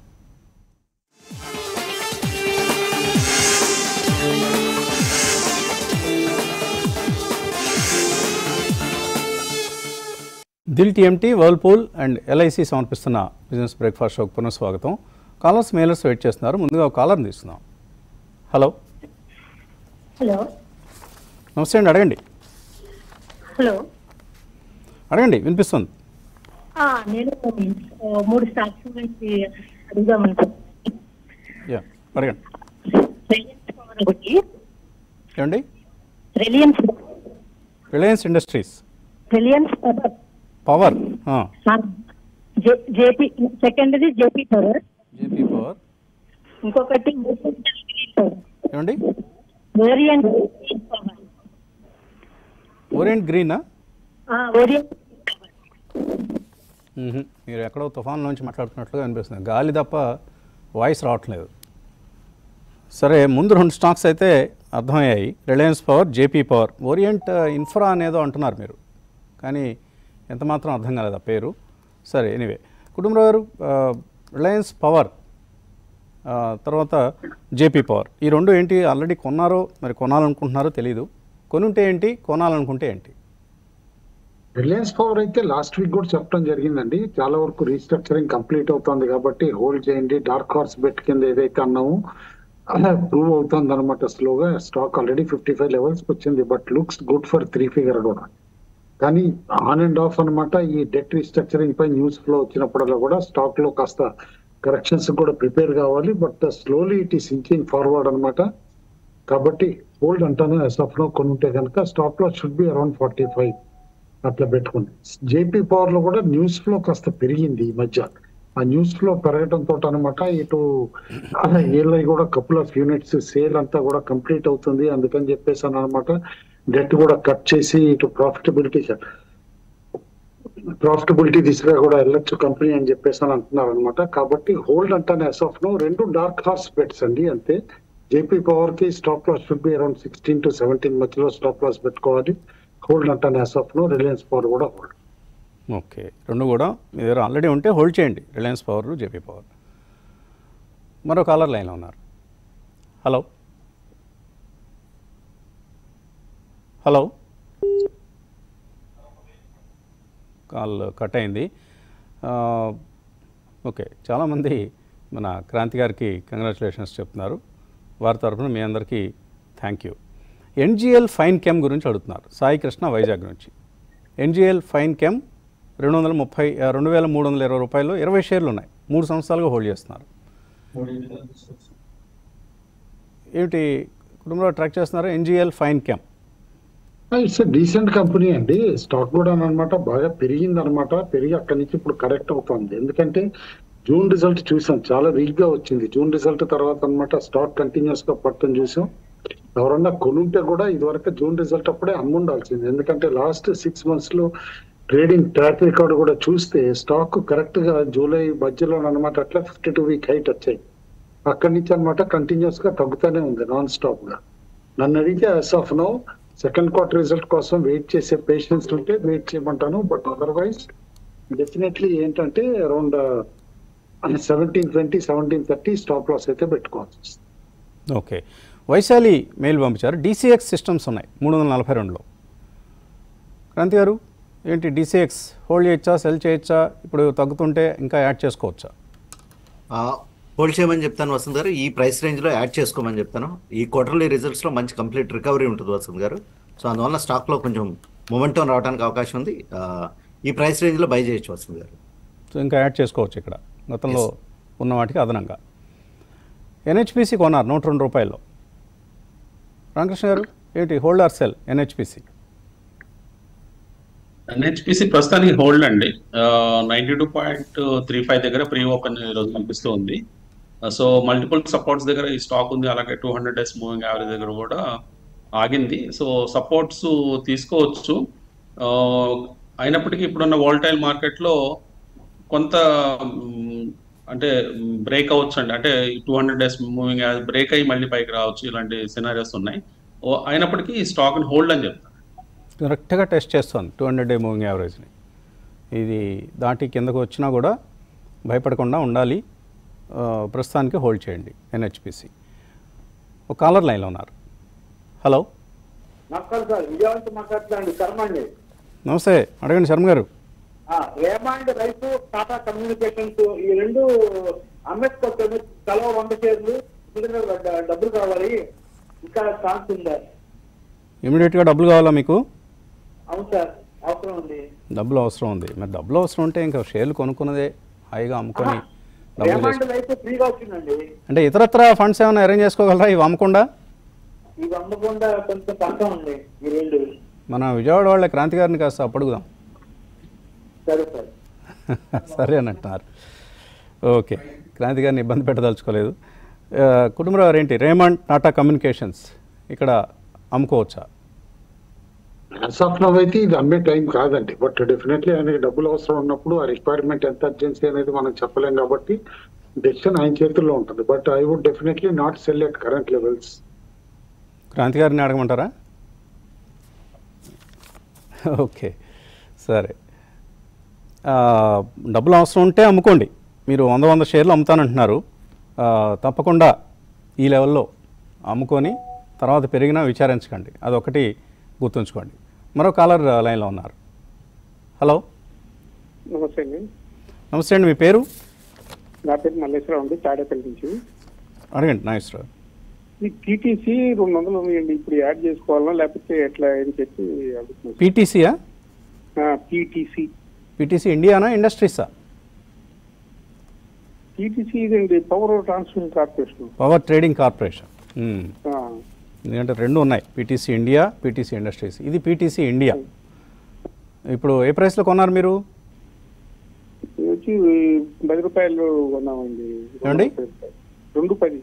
Dil TMT Whirlpool and LIC సమర్పిస్తున్న బిజినెస్ బ్రేక్ఫాస్ట్ షోకి పునఃస్వాగతం కాలర్స్ మెయిలర్స్ వెయిట్ చేస్తున్నారు ముందుగా ఒక కాలర్ని తీసుకుందాం హలో
హలో
నమస్తే అండి అడగండి
హలో
అడగండి వినిపిస్తుంది
ఆ, నేను ఆ, మూడు స్టాక్స్ గురించి అడుగుదాం అనుకుంటున్నాను
యా అడగండి
రిలయన్స్ పవర్ ఒకటి
ఏమండి
Reliance
Reliance Industries
Reliance power
power
JP సెకండ్ది జేపీ పవర్
జేపీ పవర్
ఇంకొకటి
ఏమండి
ఓరియంట్
ఓరియంట్ గ్రీనా
ఓరియంట్
మ్మ్హ. మీరు ఎక్కడో తుఫాన్ నుంచి మాట్లాడుతున్నట్లుగా అనిపిస్తుంది గాలి తప్ప వాయిస్ రావట్లేదు సరే ముందు రెండు స్టాక్స్ అయితే అర్థమయ్యాయి Reliance power JP power Orient infra అనేదో అంటున్నారు మీరు కానీ ఎంత మాత్రం అర్థం కాలేదు ఆ పేరు సరే ఎనీవే కుటుంబరావు గారు ఆ, రిలయన్స్ పవర్ ఆ, తర్వాత జేపీ పవర్ ఈ రెండు ఏంటి ఆల్రెడీ కొన్నారో మరి కొనాలనుకుంటున్నారో తెలియదు కొనుంటే ఏంటి కొనాలనుకుంటే ఏంటి
రిలయన్స్ పవర్ అయితే లాస్ట్ వీక్ కూడా చెప్పడం జరిగిందండి చాలా వరకు రీస్ట్రక్చరింగ్ కంప్లీట్ అవుతుంది కాబట్టి హోల్డ్ చేయండి డార్క్ హార్స్ బెట్ కింద ఏదైతే అన్నామో ప్రూవ్ అవుతుంది అనమాట స్లోగా stock already fifty five levels వచ్చింది but looks good for three figure కూడా కానీ ఆన్ అండ్ ఆఫ్ అన్నమాట ఈ డెట్ రీస్ట్రక్చరింగ్ పై న్యూస్ ఫ్లో వచ్చినప్పుడల్లా కూడా స్టాక్ లో కాస్త కరెక్షన్స్ కూడా ప్రిపేర్ కావాలి but slowly it is inching forward అన్నమాట కాబట్టి హోల్డ్ అంటాను ఎస్ ఆఫ్ నో కొనుంటే కనుక స్టాప్ లో should be around forty five అట్లా పెట్టుకోండి జేపీ పవర్ లో కూడా న్యూస్ ఫ్లో కాస్త పెరిగింది ఈ మధ్య ఆ న్యూస్ ఫ్లో పెరగడం తోట అనమాట ఇటు ఏళ్ళై కూడా కపుల్ ఆఫ్ యూనిట్స్ సేల్ అంతా కూడా కంప్లీట్ అవుతుంది అందుకని చెప్పేసి అనమాట డెట్ కూడా కట్ చేసి ఇటు ప్రాఫిటబిలిటీ ప్రాఫిటబిలిటీ దిశగా కూడా వెళ్ళొచ్చు కంపెనీ అని చెప్పేసి అని అంటున్నారు అనమాట కాబట్టి హోల్డ్ అంటాను ఎస్ ఆఫ్ నో రెండు డార్క్ హార్స్ బెట్స్ అండి అంతే జేపీ పవర్ కి stop loss should be around sixteen to seventeen మధ్యలో స్టాప్ లాస్ పెట్టుకోవాలి హోల్డ్ అంటాను as of now Reliance power కూడా హోల్డ్
ఓకే రెండు కూడా మీ దగ్గర ఆల్రెడీ ఉంటే హోల్డ్ చేయండి రిలయన్స్ పవర్ జేపీ పవర్ మరో కాలర్ లైన్లో ఉన్నారు హలో హలో కాల్ కట్ అయింది ఆ, ఓకే చాలామంది మన క్రాంతి గారికి కంగ్రాచులేషన్స్ చెప్తున్నారు వారి తరఫున మీ అందరికీ థ్యాంక్ యూ ఎన్జిఎల్ ఫైన్ కెమ్ గురించి అడుగుతున్నారు సాయి కృష్ణ వైజాగ్ నుంచి ఎన్జిఎల్ ఫైన్ కెమ్ రెండు వందల ముప్పై ఆ, రెండు వేల మూడు వందల ఇరవై రూపాయలు ఇరవై షేర్లు ఉన్నాయి మూడు సంవత్సరాలుగా హోల్డ్ చేస్తున్నారు ఏమిటి కుటుంబంలో ట్రాక్ చేస్తున్నారు NGL fine chem
it's decent company అండి స్టాక్ కూడా అనమాట బాగా పెరిగింది అనమాట పెరిగి అక్కడి నుంచి ఇప్పుడు కరెక్ట్ అవుతుంది ఎందుకంటే జూన్ రిజల్ట్ చూసాం చాలా వీక్ గా వచ్చింది జూన్ రిజల్ట్ తర్వాత అనమాట స్టాక్ కంటిన్యూస్ గా పట్టడం చూసాం ఎవరన్నా కొనుంటే కూడా ఇదివరకు జూన్ రిజల్ట్ అప్పుడే అమ్ముండాల్సింది ఎందుకంటే లాస్ట్ సిక్స్ మంత్స్ లో ట్రేడింగ్ ట్రాక్ రికార్డ్ కూడా చూస్తే స్టాక్ కరెక్ట్ గా జూలై మధ్యలో అనమాట అట్లా ఫిఫ్టీ టూ వీక్ హైట్ వచ్చాయి అక్కడి నుంచి అనమాట కంటిన్యూస్ గా తగ్గుతూనే ఉంది నాన్ స్టాప్ గా నన్ను అడిగితే as of now second quarter result కోసం వెయిట్ చేసే పేషెన్స్ ఉంటే వెయిట్ చేయమంటాను బట్ అదర్వైజ్ డెఫినెట్లీ ఏంటంటే around seventeen twenty seventeen thirty stop loss అయితే పెట్టుకోవాల్సి వస్తుంది
ఓకే వైశాలి మెయిల్ పంపించారు డీసీఎక్స్ సిస్టమ్స్ ఉన్నాయి మూడు వందల నలభై రెండులో క్రాంతి గారు ఏంటి డీసీఎక్స్ హోల్డ్ చేయొచ్చా సెల్ చేయొచ్చా ఇప్పుడు తగ్గుతుంటే ఇంకా యాడ్ చేసుకోవచ్చా
హోల్డ్ చేయమని చెప్తాను వసంత్ గారు ఈ ప్రైస్ రేంజ్లో యాడ్ చేసుకోమని చెప్తాను ఈ క్వార్టర్లీ రిజల్ట్స్లో మంచి కంప్లీట్ రికవరీ ఉంటుంది వసంత్ గారు సో అందువల్ల స్టాక్లో కొంచెం మొమెంటం రావడానికి అవకాశం ఉంది ఆ, ఈ ప్రైస్ రేంజ్లో బై చేయొచ్చు వసంత్ గారు
సో ఇంకా యాడ్ చేసుకోవచ్చు ఇక్కడ గతంలో ఉన్న వాటికి అదనంగా ఎన్హెచ్పిసి కొన్నారు నూట రెండు రూపాయల్లో రామకృష్ణ గారు ఏంటి hold or sell NHPC
NHPC ప్రస్తుతానికి హోల్డ్ అండి ninety two point three five దగ్గర ప్రీ ఓపెన్ ఈరోజు కనిపిస్తూ ఉంది సో మల్టిపుల్ సపోర్ట్స్ దగ్గర ఈ స్టాక్ ఉంది అలాగే two hundred days moving average దగ్గర కూడా ఆగింది సో సపోర్ట్స్ తీసుకోవచ్చు ఆ, అయినప్పటికీ ఇప్పుడున్న వాల్టైల్ మార్కెట్లో కొంత మ్, అంటే బ్రేక్ అవ్వచ్చు అండి అంటే two hundred days moving break అయ్యి మళ్ళీ పైకి రావచ్చు ఇలాంటి సినారియోస్ ఉన్నాయి ఓ, అయినప్పటికీ ఈ స్టాక్ హోల్డ్ అని చెప్తాను
కరెక్ట్గా టెస్ట్ చేస్తుంది టూ హండ్రెడ్ డే మూవింగ్ యావరేజ్ని ఇది దాటి కిందకు వచ్చినా కూడా భయపడకుండా ఉండాలి ఆ, ప్రస్తుతానికి హోల్డ్ చేయండి ఎన్హెచ్పిసి ఒక కాలర్ లైన్లో ఉన్నారు హలో
నమస్కారం సార్ విజయవాడ నుంచి మాట్లాడుతున్నాను శర్మ అండి
నమస్తే అడగండి శర్మ గారు
ఆ, రేమాండ్ రైతు టాటా కమ్యూనికేషన్స్ ఈ రెండు అమ్మేసుకోవచ్చు తలో వంద షేర్లు ఎందుకంటే డ- డబ్బులు కావాలి ఇంకా ఛాన్స్ ఉందా
ఇమీడియట్గా డబ్బులు కావాలా మీకు
అవును సార్ అవసరం ఉంది
డబ్బులు అవసరం ఉంది మరి డబ్బులు అవసరం ఉంటే ఇంకా షేర్లు కొనుక్కున్నదే హాయిగా అమ్ముకొని డబ్బులు
రేమాండ్
చేసుకో
రైతు ఫ్రీగా వచ్చిందండి
అంటే ఇతరత్ర ఫండ్స్ ఏమైనా అరేంజ్ చేసుకోగలరా ఇవి అమ్మకుండా
ఇవి అమ్మకుండా కొంచెం కష్టం ఉంది ఈ రెండు
మన విజయవాడ వాళ్ళ క్రాంతి గారిని కాస్త అప్పడుగుదాం
సరే సార్
సరే అని అంటున్నారు ఓకే క్రాంతి గారిని ఇబ్బంది పెట్టదలుచుకోలేదు ఆ, కుటుంబరావు గారు ఏంటి రేమండ్ టాటా కమ్యూనికేషన్స్ ఇక్కడ అమ్ముకోవచ్చా
యాజ్ ఆఫ్ నవ్ అయితే ఇది అమ్మే టైం కాదండి బట్ డెఫినెట్లీ ఆయనకి డబ్బులు అవసరం ఉన్నప్పుడు ఆ రిక్వైర్మెంట్ ఎంత అర్జెన్సీ అనేది మనం చెప్పలేం కాబట్టి డెసిషన్ ఆయన చేతుల్లో ఉంటుంది but I would definitely not sell at current levels
Kranthi గారిని అడగమంటారా ఓకే సరే ఆ, డబ్బులు అవసరం ఉంటే అమ్ముకోండి మీరు వంద వంద షేర్లు అమ్ముతానంటున్నారు ఆ, తప్పకుండా ఈ లెవెల్లో అమ్ముకొని తర్వాత పెరిగినా విచారించకండి అదొకటి గుర్తుంచుకోండి మరో కాలర్ లైన్లో ఉన్నారు హలో
నమస్తే అండి
నమస్తే అండి మీ పేరు
నా పేరు మల్లేశ్వరరావు అండి తాడేపల్లి నుంచి
అడగండి నాగేశ్వరరావు
ఈ టీటీసీ రెండు వందలు ఉన్నాయండి ఇప్పుడు యాడ్ చేసుకోవాలా లేకపోతే ఎట్లా అని చెప్పి అడుగుతున్నాను
పీటీసీయా
పీటీసీ
పీటీసీ ఇండియానా ఇండస్ట్రీసా
టీటీసీ ఇదండి power transmission corporation
power trading corporation మ్మ్.
ఆ,
ఎందుకంటే రెండు ఉన్నాయి పీటీసీ ఇండియా పీటీసీ ఇండస్ట్రీస్ ఇది పీటీసీ ఇండియా ఇప్పుడు ఏ ప్రైస్లో కొన్నారు మీరు
ఇది వచ్చి పది రూపాయలు కొన్నామండి
ఏమండి?
రెండు పది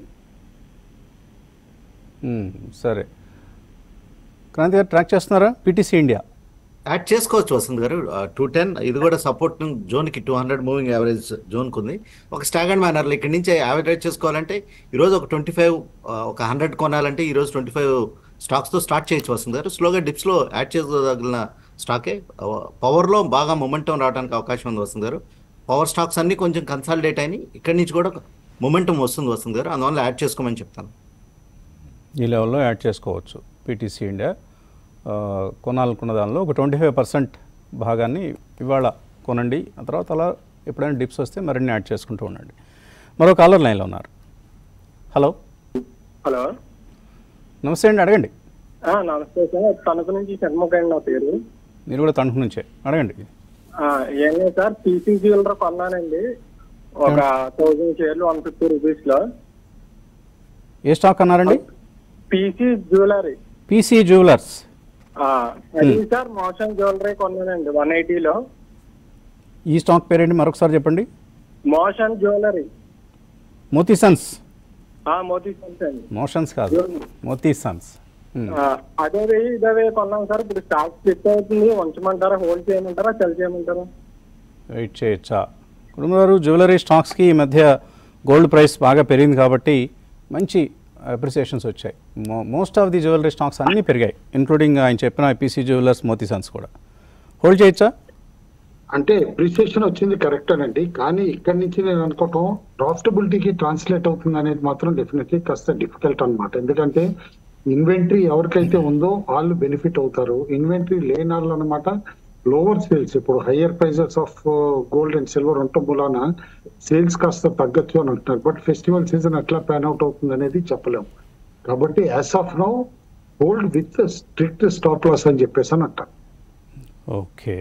మ్మ్, సరే క్రాంతి గారు ట్రాక్ చేస్తున్నారా పీటీసీ ఇండియా
యాడ్ చేసుకోవచ్చు వసంత్ గారు టూ టెన్ ఇది కూడా సపోర్ట్ జోన్కి టూ హండ్రెడ్ మూవింగ్ యావరేజ్ జోన్కి ఉంది ఒక స్టాగర్డ్ మేనర్లో ఇక్కడి నుంచి యావరేజ్ చేసుకోవాలంటే ఈరోజు ఒక ట్వంటీ ఫైవ్ ఒక హండ్రెడ్ కొనాలంటే ఈరోజు ట్వంటీ ఫైవ్ స్టాక్స్తో స్టార్ట్ చేయొచ్చు వసంత్ గారు స్లోగా డిప్స్లో యాడ్ చేసుకోగలిగిన స్టాకే పవర్లో బాగా మొమెంటం రావడానికి అవకాశం ఉంది వసంత్ గారు పవర్ స్టాక్స్ అన్ని కొంచెం కన్సాలిడేట్ అయినాయి ఇక్కడి నుంచి కూడా మొమెంటం వస్తుంది వసంత్ గారు అందువల్ల యాడ్ చేసుకోమని చెప్తాను
ఈ లెవెల్లో యాడ్ చేసుకోవచ్చు పీటీసీ ఇండియా ఆ, కొనాలనుకున్న దానిలో ఒక ట్వంటీ ఫైవ్ పర్సెంట్ భాగాన్ని ఇవాళ కొనండి ఆ తర్వాత అలా ఎప్పుడైనా డిప్స్ వస్తే మరిన్ని యాడ్ చేసుకుంటూ ఉండండి మరో కాలర్ లైన్లో ఉన్నారు హలో
హలో
నమస్తే అండి అడగండి
నమస్తే సార్ తణుకు నుంచి షణ్ముఖ అండి నా పేరు
మీరు కూడా తణుకు నుంచే అడగండి
ఏం లేదు సార్ పీసీ జ్యువెలర్ కొన్నానండి ఒక థౌజండ్ షేర్లు వన్ ఫిఫ్టీ రూపీస్ లో
ఏ స్టాక్ అన్నారండి
పీసీ జ్యువెలరీ
పీసీ జ్యువెలర్స్
అది సార్ మోషన్ జ్యువెలరీ కొన్నానండి వన్ ఎయిటీలో
ఈ స్టాక్ పేరేంటి మరొకసారి చెప్పండి
motion jewellery
Moti sons
Moti sons అండి
మోషన్స్ కాదు మోతీ సన్స్ మ్మ్.
ఆ, అదే ఇదే కొన్నాం సార్ ఇప్పుడు స్టాక్ స్లిప్ అవుతుంది ఉంచమంటారా హోల్డ్ చేయమంటారా సెల్ చేయమంటారా
వెయిట్ చేయొచ్చా కుటుంబారు జ్యువెలరీ స్టాక్స్కి ఈ మధ్య గోల్డ్ ప్రైస్ బాగా పెరిగింది కాబట్టి మంచి అప్రిసియేషన్స్ వచ్చాయి మో most of the jewellery stocks అన్నీ పెరిగాయి ఇంక్లూడింగ్ ఆయన చెప్పిన పీసీ జ్యువెలర్స్ మోతీ సన్స్ కూడా హోల్డ్ చేయొచ్చా
అంటే అప్రిసియేషన్ వచ్చింది కరెక్టేనండి కానీ ఇక్కడి నుంచి నేను అనుకోవటం ప్రాఫిటబిలిటీకి ట్రాన్స్లేట్ అవుతుంది అనేది మాత్రం డెఫినెట్లీ కాస్త డిఫికల్ట్ అన్నమాట ఎందుకంటే ఇన్వెంటరీ ఎవరికైతే ఉందో వాళ్ళు బెనిఫిట్ అవుతారు ఇన్వెంటరీ లేని వాళ్ళు అనమాట లోవర్ సేల్స్ ఇప్పుడు higher prices of gold and silver ఉండటం మూలాన సేల్స్ కాస్త తగ్గచ్చు అని అంటున్నారు బట్ ఫెస్టివల్ సీజన్ ఎట్లా ప్యాన్ అవుట్ అవుతుంది అనేది చెప్పలేము కాబట్టి as of now hold with strict stop loss అని చెప్పేసి అని అంటారు
ఓకే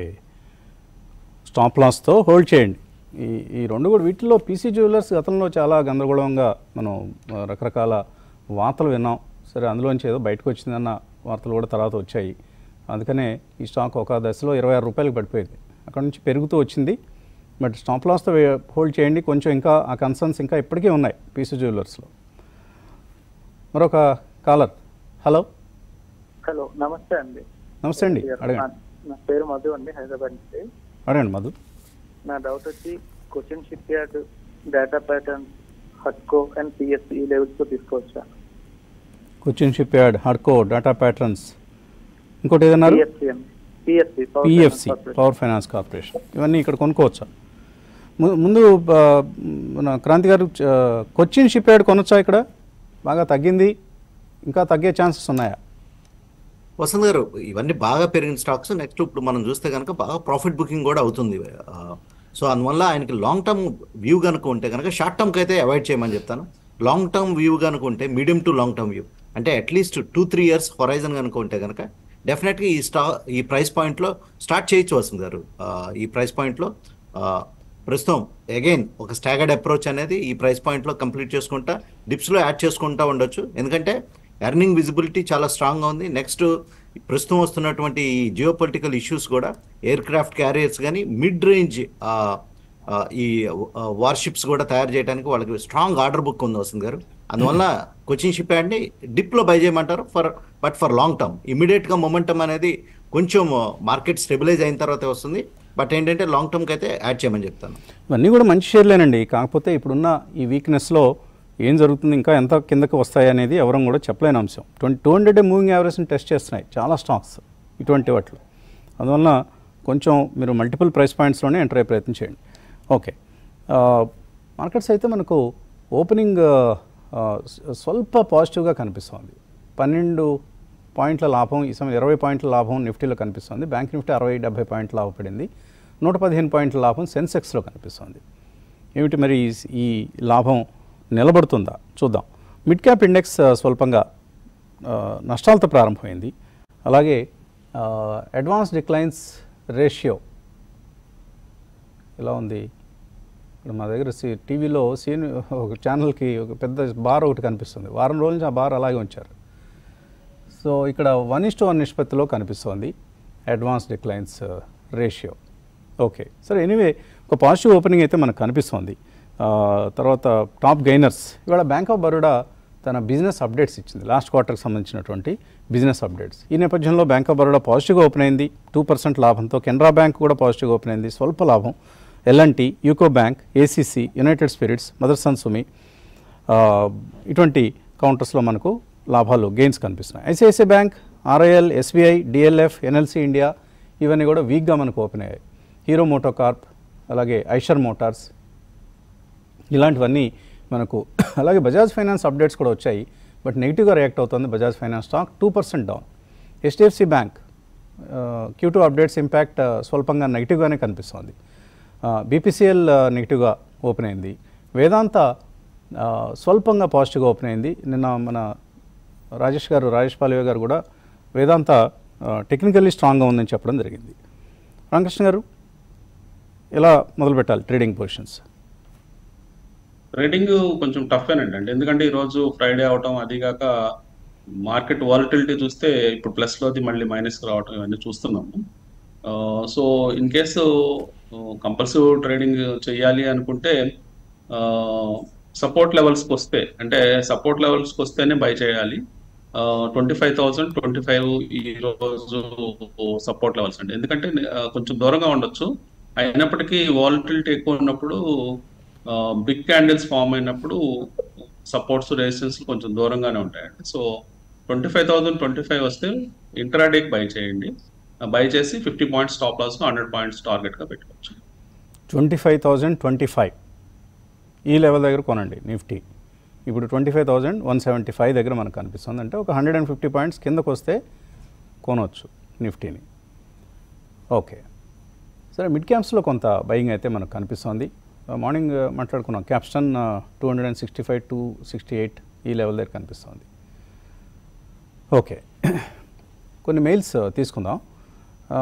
స్టాప్ లాస్తో హోల్డ్ చేయండి ఈ ఈ రెండు కూడా వీటిలో పీసీ జ్యువెలర్స్ గతంలో చాలా గందరగోళంగా మనం ఆ, రకరకాల వార్తలు విన్నాం సరే అందులోంచి ఏదో బయటకు వచ్చిందన్న వార్తలు కూడా తర్వాత వచ్చాయి అందుకనే ఈ స్టాక్ ఒక దశలో ఇరవై ఆరు రూపాయలకు పడిపోయింది అక్కడ నుంచి పెరుగుతూ వచ్చింది బట్ స్టాప్ లాస్తో హోల్డ్ చేయండి కొంచెం ఇంకా ఆ కన్సర్న్స్ ఇంకా ఇప్పటికీ ఉన్నాయి పీసీ జ్యువెలర్స్లో మరొక కాలర్ హలో
హలో నమస్తే అండి
నమస్తే అండి అడగండి
నా- నా పేరు మధు అండి హైదరాబాద్ నుంచి
అడగండి మధు
నా డౌట్ వచ్చి question shipyard data pattern హట్కో అండ్ పిఎస్ ఈ లెవెల్స్ తో తీసుకోవచ్చా
కొచ్చిన్ షిప్ యార్డ్ హడ్కో డాటా ప్యాటర్న్స్ ఇంకోటి ఏదన్నారు
PSC PSC
PFC power finance corporation ఇవన్నీ ఇక్కడ కొనుక్కోవచ్చా ము- ముందు ఆ, మన క్రాంతి గారు ఆ, కొచ్చిన్ షిప్ యార్డ్ కొనొచ్చా ఇక్కడ బాగా తగ్గింది ఇంకా తగ్గే ఛాన్సెస్ ఉన్నాయా
వసంత్ గారు ఇవన్నీ బాగా పెరిగిన స్టాక్స్ నెక్స్ట్ ఇప్పుడు మనం చూస్తే కనుక బాగా ప్రాఫిట్ బుకింగ్ కూడా అవుతుంది ఆ, సో అందువల్ల ఆయనకి లాంగ్ టర్మ్ వ్యూ కనుక ఉంటే కనుక షార్ట్ టర్మ్కి అయితే అవాయిడ్ చేయమని చెప్తాను లాంగ్ టర్మ్ వ్యూ కనుక ఉంటే medium to long term view అంటే at least two three years horizon కనుక ఉంటే కనుక డెఫినెట్గా ఈ స్టా ఈ ప్రైస్ పాయింట్లో స్టార్ట్ చేయొచ్చు వస్తుంది గారు ఆ, ఈ ప్రైస్ పాయింట్లో ఆ, ప్రస్తుతం అగైన్ ఒక స్టాగర్డ్ అప్రోచ్ అనేది ఈ ప్రైస్ పాయింట్లో కంప్లీట్ చేసుకుంటా డిప్స్లో యాడ్ చేసుకుంటా ఉండొచ్చు ఎందుకంటే ఎర్నింగ్ విజిబిలిటీ చాలా స్ట్రాంగ్గా ఉంది నెక్స్ట్ ప్రస్తుతం వస్తున్నటువంటి ఈ జియో పొలిటికల్ ఇష్యూస్ కూడా ఎయిర్ క్రాఫ్ట్ క్యారియర్స్ కానీ మిడ్ రేంజ్ ఈ వార్షిప్స్ కూడా తయారు చేయడానికి వాళ్ళకి స్ట్రాంగ్ ఆర్డర్ బుక్ ఉంది వస్తుంది గారు అందువల్ల కొచ్చిన్ షిప్ యార్డ్ని డిప్లో బై చేయమంటారు for but for long term ఇమీడియట్గా మొమెంటం అనేది కొంచెం మార్కెట్ స్టెబిలైజ్ అయిన తర్వాతే వస్తుంది బట్ ఏంటంటే లాంగ్ టర్మ్కి అయితే యాడ్ చేయమని చెప్తాను
ఇవన్నీ కూడా మంచి షేర్లేనండి కాకపోతే ఇప్పుడున్న ఈ వీక్నెస్లో ఏం జరుగుతుంది ఇంకా ఎంత కిందకి వస్తాయి అనేది ఎవరం కూడా చెప్పలేని అంశం ట్వంటీ టూ హండ్రెడ్ మూవింగ్ యావరేజ్ని టెస్ట్ చేస్తున్నాయి చాలా స్టాక్స్ ఇటువంటి వాటిలో అందువలన కొంచెం మీరు మల్టిపుల్ ప్రైస్ పాయింట్స్లోనే ఎంటర్ అయ్యే ప్రయత్నం చేయండి ఓకే మార్కెట్స్ అయితే మనకు ఓపెనింగ్ ఆ, స్వ- స్వల్ప పాజిటివ్గా కనిపిస్తోంది పన్నెండు పాయింట్ల లాభం ఈ సమయం ఇరవై పాయింట్ల లాభం నిఫ్టీలో కనిపిస్తుంది బ్యాంక్ నిఫ్టీ అరవై డెబ్బై పాయింట్ల లాభపడింది నూట పదిహేను పాయింట్ల లాభం సెన్సెక్స్లో కనిపిస్తుంది ఏమిటి మరి ఈ- ఈ లాభం నిలబడుతుందా చూద్దాం మిడ్ క్యాప్ ఇండెక్స్ ఆ, స్వల్పంగా ఆ, నష్టాలతో ప్రారంభమైంది అలాగే అడ్వాన్స్ డిక్లైన్స్ రేషియో ఎలా ఉంది ఇక్కడ మా దగ్గర సి టీవీలో సీన్ ఒక ఛానల్కి ఒక పెద్ద బార్ ఒకటి కనిపిస్తుంది వారం రోజుల నుంచి ఆ బార్ అలాగే ఉంచారు సో ఇక్కడ వన్ ఇస్ టు వన్ నిష్పత్తిలో కనిపిస్తోంది అడ్వాన్స్ డిక్లైన్స్ రేషియో ఓకే సరే ఎనీవే ఒక పాజిటివ్ ఓపెనింగ్ అయితే మనకు కనిపిస్తోంది ఆ, తర్వాత టాప్ గైనర్స్ ఇవాళ బ్యాంక్ ఆఫ్ బరోడా తన బిజినెస్ అప్డేట్స్ ఇచ్చింది లాస్ట్ క్వార్టర్కి సంబంధించినటువంటి బిజినెస్ అప్డేట్స్ ఈ నేపథ్యంలో బ్యాంక్ ఆఫ్ బరోడా పాజిటివ్గా ఓపెన్ అయింది టూ పర్సెంట్ లాభంతో కెనరా బ్యాంక్ కూడా పాజిటివ్గా ఓపెన్ అయింది స్వల్ప లాభం LNT UCO bank ACC united spirits Motherson Sumi ఆ, ఇటువంటి కౌంటర్స్లో మనకు లాభాలు గెయిన్స్ కనిపిస్తున్నాయి ICICI bank RIL SBI DLF NLC India ఇవన్నీ కూడా వీక్గా మనకు ఓపెన్ అయ్యాయి హీరో మోటో కార్ప్ అలాగే ఐషర్ మోటార్స్ ఇలాంటివన్నీ మనకు అలాగే బజాజ్ ఫైనాన్స్ అప్డేట్స్ కూడా వచ్చాయి బట్ నెగిటివ్గా రియాక్ట్ అవుతుంది Bajaj finance stock two percent down HDFC bank Q two updates impact స్వల్పంగా నెగిటివ్గానే కనిపిస్తోంది బీపీసీఎల్ నెగిటివ్గా ఓపెన్ అయింది వేదాంత ఆ, స్వల్పంగా పాజిటివ్గా ఓపెన్ అయింది నిన్న మన రాజేష్ గారు రాజేష్ పాలివే గారు కూడా వేదాంత టెక్నికల్లీ స్ట్రాంగ్గా ఉందని చెప్పడం జరిగింది రామకృష్ణ గారు ఎలా మొదలు పెట్టాలి ట్రేడింగ్ పొజిషన్స్
ట్రేడింగ్ కొంచెం టఫ్ అండి అంటే ఎందుకంటే ఈ రోజు ఫ్రైడే అవటం అది కాక మార్కెట్ వాలటిలిటీ చూస్తే ఇప్పుడు ప్లస్ లోది మళ్ళీ మైనస్ రావటం ఇవన్నీ చూస్తున్నాము so in case compulsive trading చేయాలి అనుకుంటే సపోర్ట్ లెవెల్స్కి వస్తే అంటే సపోర్ట్ లెవెల్స్కి వస్తేనే బై చేయాలి twenty five thousand twenty five ఈ రోజు సపోర్ట్ లెవెల్స్ అండి ఎందుకంటే ఆ, కొంచెం దూరంగా ఉండొచ్చు అయినప్పటికీ వాలటిలిటీ ఎక్కువ ఉన్నప్పుడు బిగ్ క్యాండిల్స్ ఫామ్ అయినప్పుడు సపోర్ట్స్ రెసిస్టెన్స్ కొంచెం దూరంగానే ఉంటాయండి so twenty five thousand twenty five వస్తే ఇంట్రాడేకి బై చేయండి బై చేసి fifty points stop loss hundred points టార్గెట్గా పెట్టుకోవచ్చు
twenty five thousand twenty five ఈ లెవెల్ దగ్గర కొనండి నిఫ్టీ ఇప్పుడు twenty five thousand one seventy five దగ్గర మనకు కనిపిస్తుంది అంటే ఒక హండ్రెడ్ అండ్ ఫిఫ్టీ పాయింట్స్ కిందకు వస్తే కొనవచ్చు నిఫ్టీని ఓకే సరే మిడ్ క్యాప్స్లో కొంత బయింగ్ అయితే మనకు కనిపిస్తుంది మార్నింగ్ మాట్లాడుకున్నాం Capston two hundred and sixty five two sixty eight ఈ లెవెల్ దగ్గర కనిపిస్తుంది ఓకే కొన్ని మెయిల్స్ తీసుకుందాం ఆ,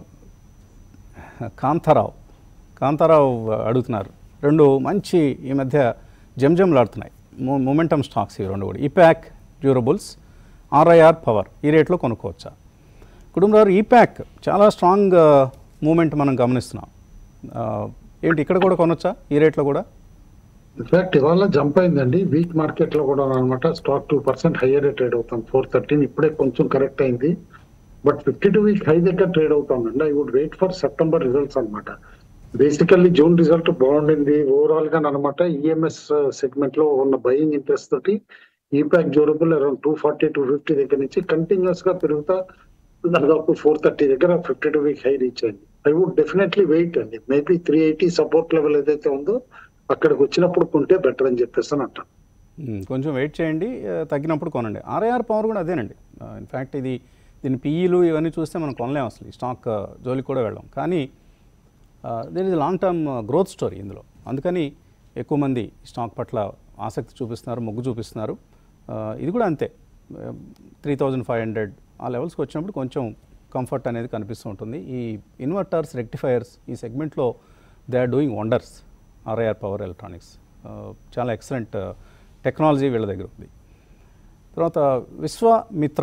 కాంతారావు కాంతారావు అడుగుతున్నారు రెండు మంచి ఈ మధ్య జంజంలాడుతున్నాయి మూ మూమెంటమ్ స్టాక్స్ ఈ రెండు కూడా ఈప్యాక్ డ్యూరబుల్స్ ఆర్ఐఆర్ పవర్ ఈ రేట్లో కొనుక్కోవచ్చా కుటుంబరావు ఈప్యాక్ చాలా స్ట్రాంగ్ మూమెంట్ మనం గమనిస్తున్నాం ఆ, ఏంటి ఇక్కడ కూడా కొనొచ్చా ఈ రేట్లో కూడా
ఇన్ఫాక్ట్ ఇవాళ జంప్ అయిందండి వీక్ మార్కెట్ లో కూడా అనమాట stock two percent higher trade అవుతాం ఫోర్ థర్టీన్ ఇప్పుడే కొంచెం కరెక్ట్ అయింది but fifty two week high దగ్గర ట్రేడ్ అవుతామండి I would wait for September results అన్నమాట బేసికల్లీ జూన్ రిజల్ట్ బాగుండింది ఓవరాల్ గా అనమాట ఈఎంఎస్ సెగ్మెంట్ లో ఉన్న బయింగ్ ఇంట్రెస్ట్ తోటి Epack durable around two forty two fifty దగ్గర నుంచి కంటిన్యూస్ గా పెరుగుతా దాదాపు ఫోర్ థర్టీ దగ్గర fifty two week high reach అయింది ఐ వుడ్ డెఫినెట్లీ వెయిట్ అండి maybe three eighty support level ఏదైతే ఉందో అక్కడికి వచ్చినప్పుడు కొంటే బెటర్ అని చెప్పేసి అని అంటాను
మ్మ్. కొంచెం వెయిట్ చేయండి ఆ, తగ్గినప్పుడు కొనండి ఆర్ఐఆర్ పవర్ కూడా అదేనండి ఇన్ఫ్యాక్ట్ ఇది దీని పీఈలు ఇవన్నీ చూస్తే మనం కొనలేం అసలు ఈ స్టాక్ ఆ, జోలికి కూడా వెళ్ళాం కానీ దీని ఇది లాంగ్ టర్మ్ గ్రోత్ స్టోరీ ఇందులో అందుకని ఎక్కువ మంది ఈ స్టాక్ పట్ల ఆసక్తి చూపిస్తున్నారు మొగ్గు చూపిస్తున్నారు ఆ, ఇది కూడా అంతే త్రీ థౌజండ్ ఫైవ్ హండ్రెడ్ ఆ లెవెల్స్కి వచ్చినప్పుడు కొంచెం కంఫర్ట్ అనేది కనిపిస్తూ ఉంటుంది ఈ ఇన్వర్టర్స్ రెక్టిఫైయర్స్ ఈ సెగ్మెంట్లో they are doing wonders RIR power electronics చాలా ఎక్సలెంట్ టెక్నాలజీ వీళ్ళ దగ్గర ఉంది తర్వాత విశ్వామిత్ర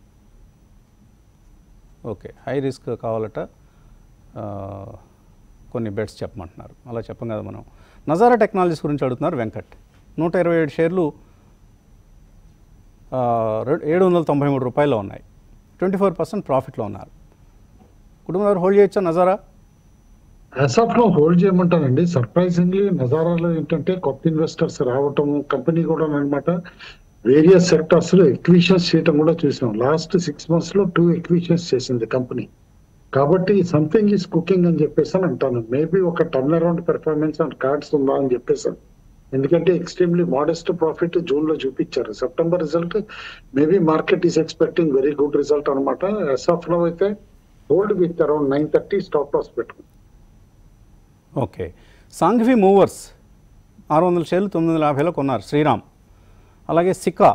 ఓకే హై రిస్క్ కావాలట ఆ, కొన్ని బెడ్స్ చెప్పమంటున్నారు అలా చెప్పం కదా మనం నజారా టెక్నాలజీస్ గురించి అడుగుతున్నారు వెంకట్ నూట ఇరవై ఏడు షేర్లు ఆ, రె- ఏడు వందల తొంభై మూడు రూపాయల్లో ఉన్నాయి ట్వంటీ ఫోర్ పర్సెంట్ ప్రాఫిట్లో ఉన్నారు కుటుంబం గారు హోల్డ్ చేయొచ్చా Nazara
as of now hold చేయమంటానండి సర్ప్రైజింగ్లీ నజారాలో ఏంటంటే కొత్త ఇన్వెస్టర్స్ రావటం కంపెనీ కూడా అనమాట వేరియస్ సెక్టర్స్ లో ఎక్విషన్స్ చేయటం కూడా చూసాం లాస్ట్ సిక్స్ మంత్స్ లో టూ ఎక్విషన్స్ చేసింది కంపెనీ కాబట్టి సంథింగ్ ఈస్ కుకింగ్ అని చెప్పేసి అని అంటాను మేబీ ఒక turnaround performance and cards ఉందా అని చెప్పేసాను ఎందుకంటే ఎక్స్ట్రీమ్లీ మోడెస్ట్ ప్రాఫిట్ జూన్ లో చూపించారు September result maybe market is expecting very good result అనమాట ఎస్ ఆఫ్ లో అయితే hold with around nine thirty stop loss పెట్టుకుంది
ఓకే సాంఘవి మూవర్స్ ఆరు వందల షేర్లు తొమ్మిది వందల యాభైలో కొన్నారు శ్రీరామ్ అలాగే సికా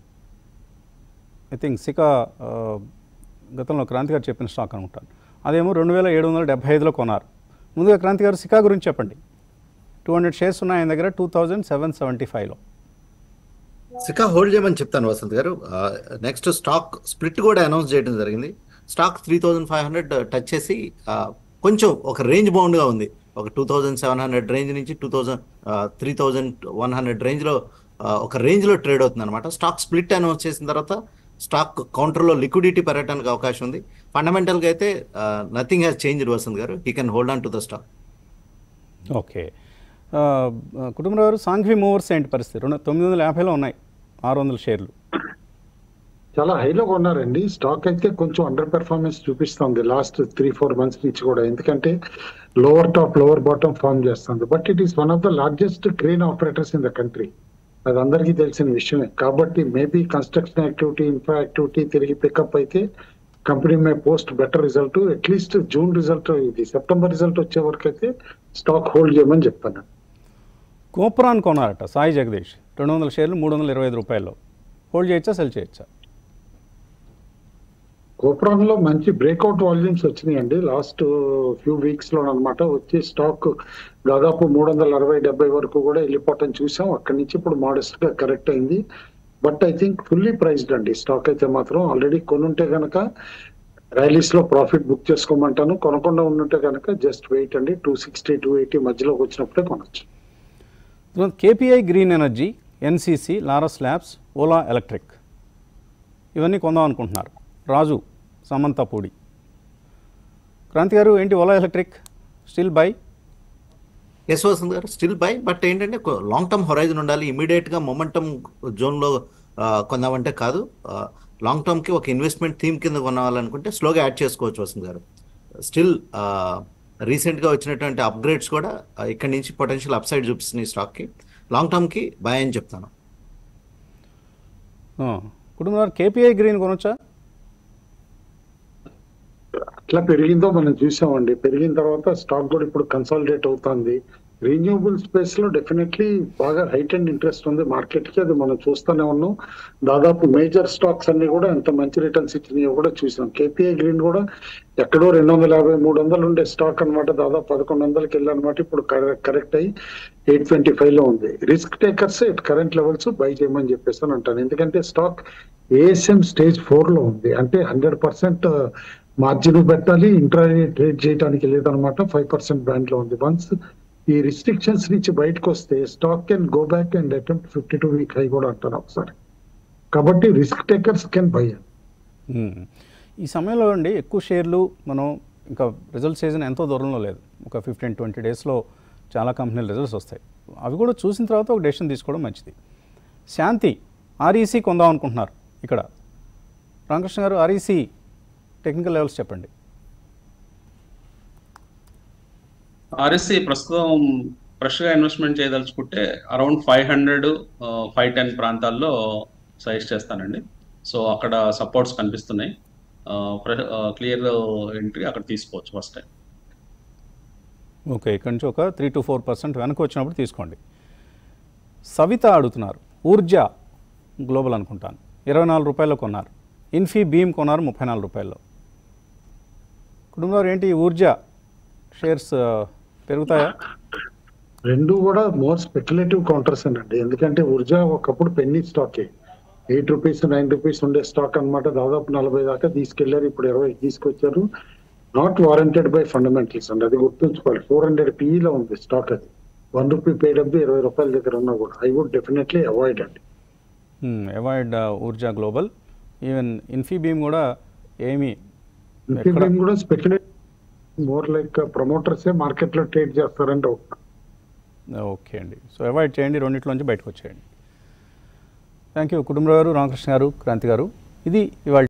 ఐ థింక్ సికా ఆ, గతంలో క్రాంతి గారు చెప్పిన స్టాక్ అనుకుంటాను అదేమో రెండు వేల ఏడు వందల డెబ్బై ఐదులో కొన్నారు ముందుగా క్రాంతి గారు సికా గురించి చెప్పండి టూ హండ్రెడ్ షేర్స్ ఉన్నాయి ఆయన దగ్గర టూ థౌజండ్ సెవెన్ సెవెంటీ ఫైవ్లో
సికా హోల్డ్ చేయమని చెప్తాను వసంత్ గారు నెక్స్ట్ స్టాక్ స్ప్లిట్ కూడా అనౌన్స్ చేయడం జరిగింది stock three thousand five hundred touch చేసి ఆ, కొంచెం ఒక రేంజ్ బౌండ్గా ఉంది ఒక two thousand seven hundred range నుంచి two thousand three thousand one hundred రేంజ్లో ఒక రేంజ్లో ట్రేడ్ అవుతుంది అనమాట స్టాక్ స్ప్లిట్ అనౌన్స్ చేసిన తర్వాత స్టాక్ కౌంటర్లో లిక్విడిటీ పెరగడానికి అవకాశం ఉంది ఫండమెంటల్గా అయితే నథింగ్ హ్యాస్ చేంజ్ వసంత్ గారు he can hold on to the stock
okay ఆ, కుటుంబరావు గారు సాంఘవి మూవర్స్ ఏంటి పరిస్థితి రెండు తొమ్మిది వందల యాభైలో ఉన్నాయి ఆరు వందల షేర్లు
చాలా హైలో కొన్నారండి స్టాక్ అయితే కొంచెం అండర్ పెర్ఫార్మెన్స్ చూపిస్తుంది లాస్ట్ త్రీ ఫోర్ మంత్స్ నుంచి కూడా ఎందుకంటే lower top lower bottom form చేస్తుంది but it is one of the largest crane operators in the country అది అందరికీ తెలిసిన విషయమే కాబట్టి maybe construction activity infra activity తిరిగి పికప్ అయితే company may post better result at least June result ఇది సెప్టెంబర్ రిజల్ట్ వచ్చే వరకు అయితే స్టాక్ హోల్డ్ చేయమని చెప్తాను
కోప్రాన్ కొన్నారట సాయి జగదీష్ రెండు వందల షేర్లు మూడు వందల ఇరవై ఐదు రూపాయల్లో హోల్డ్ చేయొచ్చా సెల్ చేయొచ్చా
కోప్రాన్ లో మంచి బ్రేక్అవుట్ వాల్యూమ్స్ వచ్చినాయండి లాస్ట్ ఫ్యూ వీక్స్ లో అనమాట వచ్చి స్టాక్ దాదాపు మూడు వందల అరవై డెబ్బై వరకు కూడా వెళ్ళిపోవటం చూసాం అక్కడి నుంచి ఇప్పుడు మోడెస్ట్ గా కరెక్ట్ అయింది but I think fully priced అండి స్టాక్ అయితే మాత్రం ఆల్రెడీ కొనుంటే గనక ర్యాలీస్ లో ప్రాఫిట్ బుక్ చేసుకోమంటాను కొనకుండా ఉండుంటే కనుక జస్ట్ వెయిట్ అండి టూ సిక్స్టీ టూ ఎయిటీ మధ్యలోకి వచ్చినప్పుడే కొనొచ్చు
తర్వాత KPI green energy NCC Laurus labs Ola electric ఇవన్నీ కొందాం అనుకుంటున్నారు రాజు సమంతపూడి క్రాంతి గారు ఏంటి Ola electric still buy
yes Vasanth గారు స్టిల్ బై బట్ ఏంటంటే లాంగ్ టర్మ్ హొరైజన్ ఉండాలి ఇమీడియట్ గా మొమెంటమ్ జోన్లో కొందామంటే కాదు లాంగ్ టర్మ్ కి ఒక ఇన్వెస్ట్మెంట్ థీమ్ కింద కొనాలనుకుంటే స్లోగా యాడ్ చేసుకోవచ్చు వసంత్ గారు స్టిల్ రీసెంట్ గా వచ్చినటువంటి అప్గ్రేడ్స్ కూడా ఆ, ఇక్కడి నుంచి పొటెన్షియల్ అప్సైడ్ చూపిస్తున్నాయి స్టాక్ కి లాంగ్ టర్మ్ కి బై అని చెప్తాను
కుటుంబం కేపీఐ గ్రీన్ కొనొచ్చా
ఎట్లా పెరిగిందో మనం చూసామండి పెరిగిన తర్వాత స్టాక్ కూడా ఇప్పుడు కన్సాలిడేట్ అవుతుంది రీన్యూబుల్ స్పేస్ లో డెఫినెట్లీ బాగా హైట్ అండ్ ఇంట్రెస్ట్ ఉంది మార్కెట్ కి అది మనం చూస్తూనే ఉన్నాం దాదాపు మేజర్ స్టాక్స్ అన్ని కూడా ఎంత మంచి రిటర్న్స్ ఇచ్చినాయో కూడా చూసాం కేపీఐ గ్రీన్ కూడా ఎక్కడో రెండు వందల యాభై మూడు వందలు ఉండే స్టాక్ అన్నమాట దాదాపు పదకొండు వందలకి వెళ్ళనమాట ఇప్పుడు కరెక్ట్ అయ్యి ఎయిట్ ట్వంటీ ఫైవ్ లో ఉంది risk takers at current levels buy చేయమని చెప్పేసి అని అంటాను ఎందుకంటే స్టాక్ ఏఎస్ఎం స్టేజ్ ఫోర్ లో ఉంది అంటే హండ్రెడ్ పర్సెంట్ మార్జిన్ పెట్టాలి ఇంట్రా ట్రేడ్ చేయడానికి లేదనమాట ఫైవ్ పర్సెంట్ బ్యాండ్ లో ఉంది వన్స్ ఈ రిస్ట్రిక్షన్స్ నుంచి బయటకు వస్తే stock can go back and attempt fifty two week high కూడా అంటాను ఒకసారి కాబట్టి risk takers can buy
hmm. ఈ సమయంలో అండి ఎక్కువ షేర్లు మనం ఇంకా రిజల్ట్ సీజన్ ఎంతో దూరంలో లేదు ఒక ఫిఫ్టీన్ ట్వంటీ డేస్లో చాలా కంపెనీల రిజల్ట్స్ వస్తాయి అవి కూడా చూసిన తర్వాత ఒక డెసిషన్ తీసుకోవడం మంచిది శాంతి ఆర్ఈసీ కొందాం అనుకుంటున్నారు ఇక్కడ రామకృష్ణ గారు ఆర్ఈసీ టెక్నికల్ లెవెల్స్ చెప్పండి
ఆర్ఎస్సి ప్రస్తుతం ఫ్రెష్ గా ఇన్వెస్ట్మెంట్ చేయదలుచుకుంటే around five hundred five ten ప్రాంతాల్లో సజెస్ట్ చేస్తానండి సో అక్కడ సపోర్ట్స్ కనిపిస్తున్నాయి క్లియర్ ఎంట్రీ అక్కడ తీసుకోవచ్చు ఫస్ట్ టైం
ఓకే ఇక్కడ నుంచి ఒక త్రీ టు ఫోర్ పర్సెంట్ వెనక్కి వచ్చినప్పుడు తీసుకోండి సవిత అడుగుతున్నారు ఊర్జా గ్లోబల్ అనుకుంటాను ఇరవై నాలుగు రూపాయల్లో కొన్నారు ఇన్ఫీ బీమ్ కొన్నారు ముప్పై నాలుగు రూపాయల్లో కుటుంబంలో ఏంటి ఈ ఊర్జా షేర్స్ ఆ, పెరుగుతాయా
రెండు కూడా మోర్ స్పెక్యులేటివ్ కౌంటర్స్ అండి ఎందుకంటే ఊర్జా ఒకప్పుడు penny stock eight rupees nine rupees ఉండే స్టాక్ అన్నమాట దాదాపు నలభై దాకా తీసుకెళ్లారు ఇప్పుడు ఇరవై తీసుకొచ్చారు నాట్ వారంటెడ్ బై ఫండమెంటల్స్ అండి అది గుర్తుంచుకోవాలి ఫోర్ హండ్రెడ్ పీఈలో ఉంది స్టాక్ అది వన్ రూపీ పేడ్ అప్ ఇరవై రూపాయల దగ్గర ఉన్నా కూడా ఐ వుడ్ డెఫినెట్లీ అవాయిడ్ అండి
అవాయిడ్ ఊర్జా గ్లోబల్ ఈవెన్ ఇన్ఫీబీమ్ కూడా ఏమీ ఎక్కడ
ఇన్ఫీబీమ్ కూడా స్పెక్యులేట్ మోర్ లైక్ ప్రమోటర్సే మార్కెట్ లో ట్రేడ్ చేస్తారంటే
ఓకే అండి సో అవాయిడ్ చేయండి రెండిట్లోంచి బయటకు వచ్చేయండి థ్యాంక్ యూ కుటుంబరావు గారు రామకృష్ణ గారు క్రాంతి గారు ఇది ఇవాళ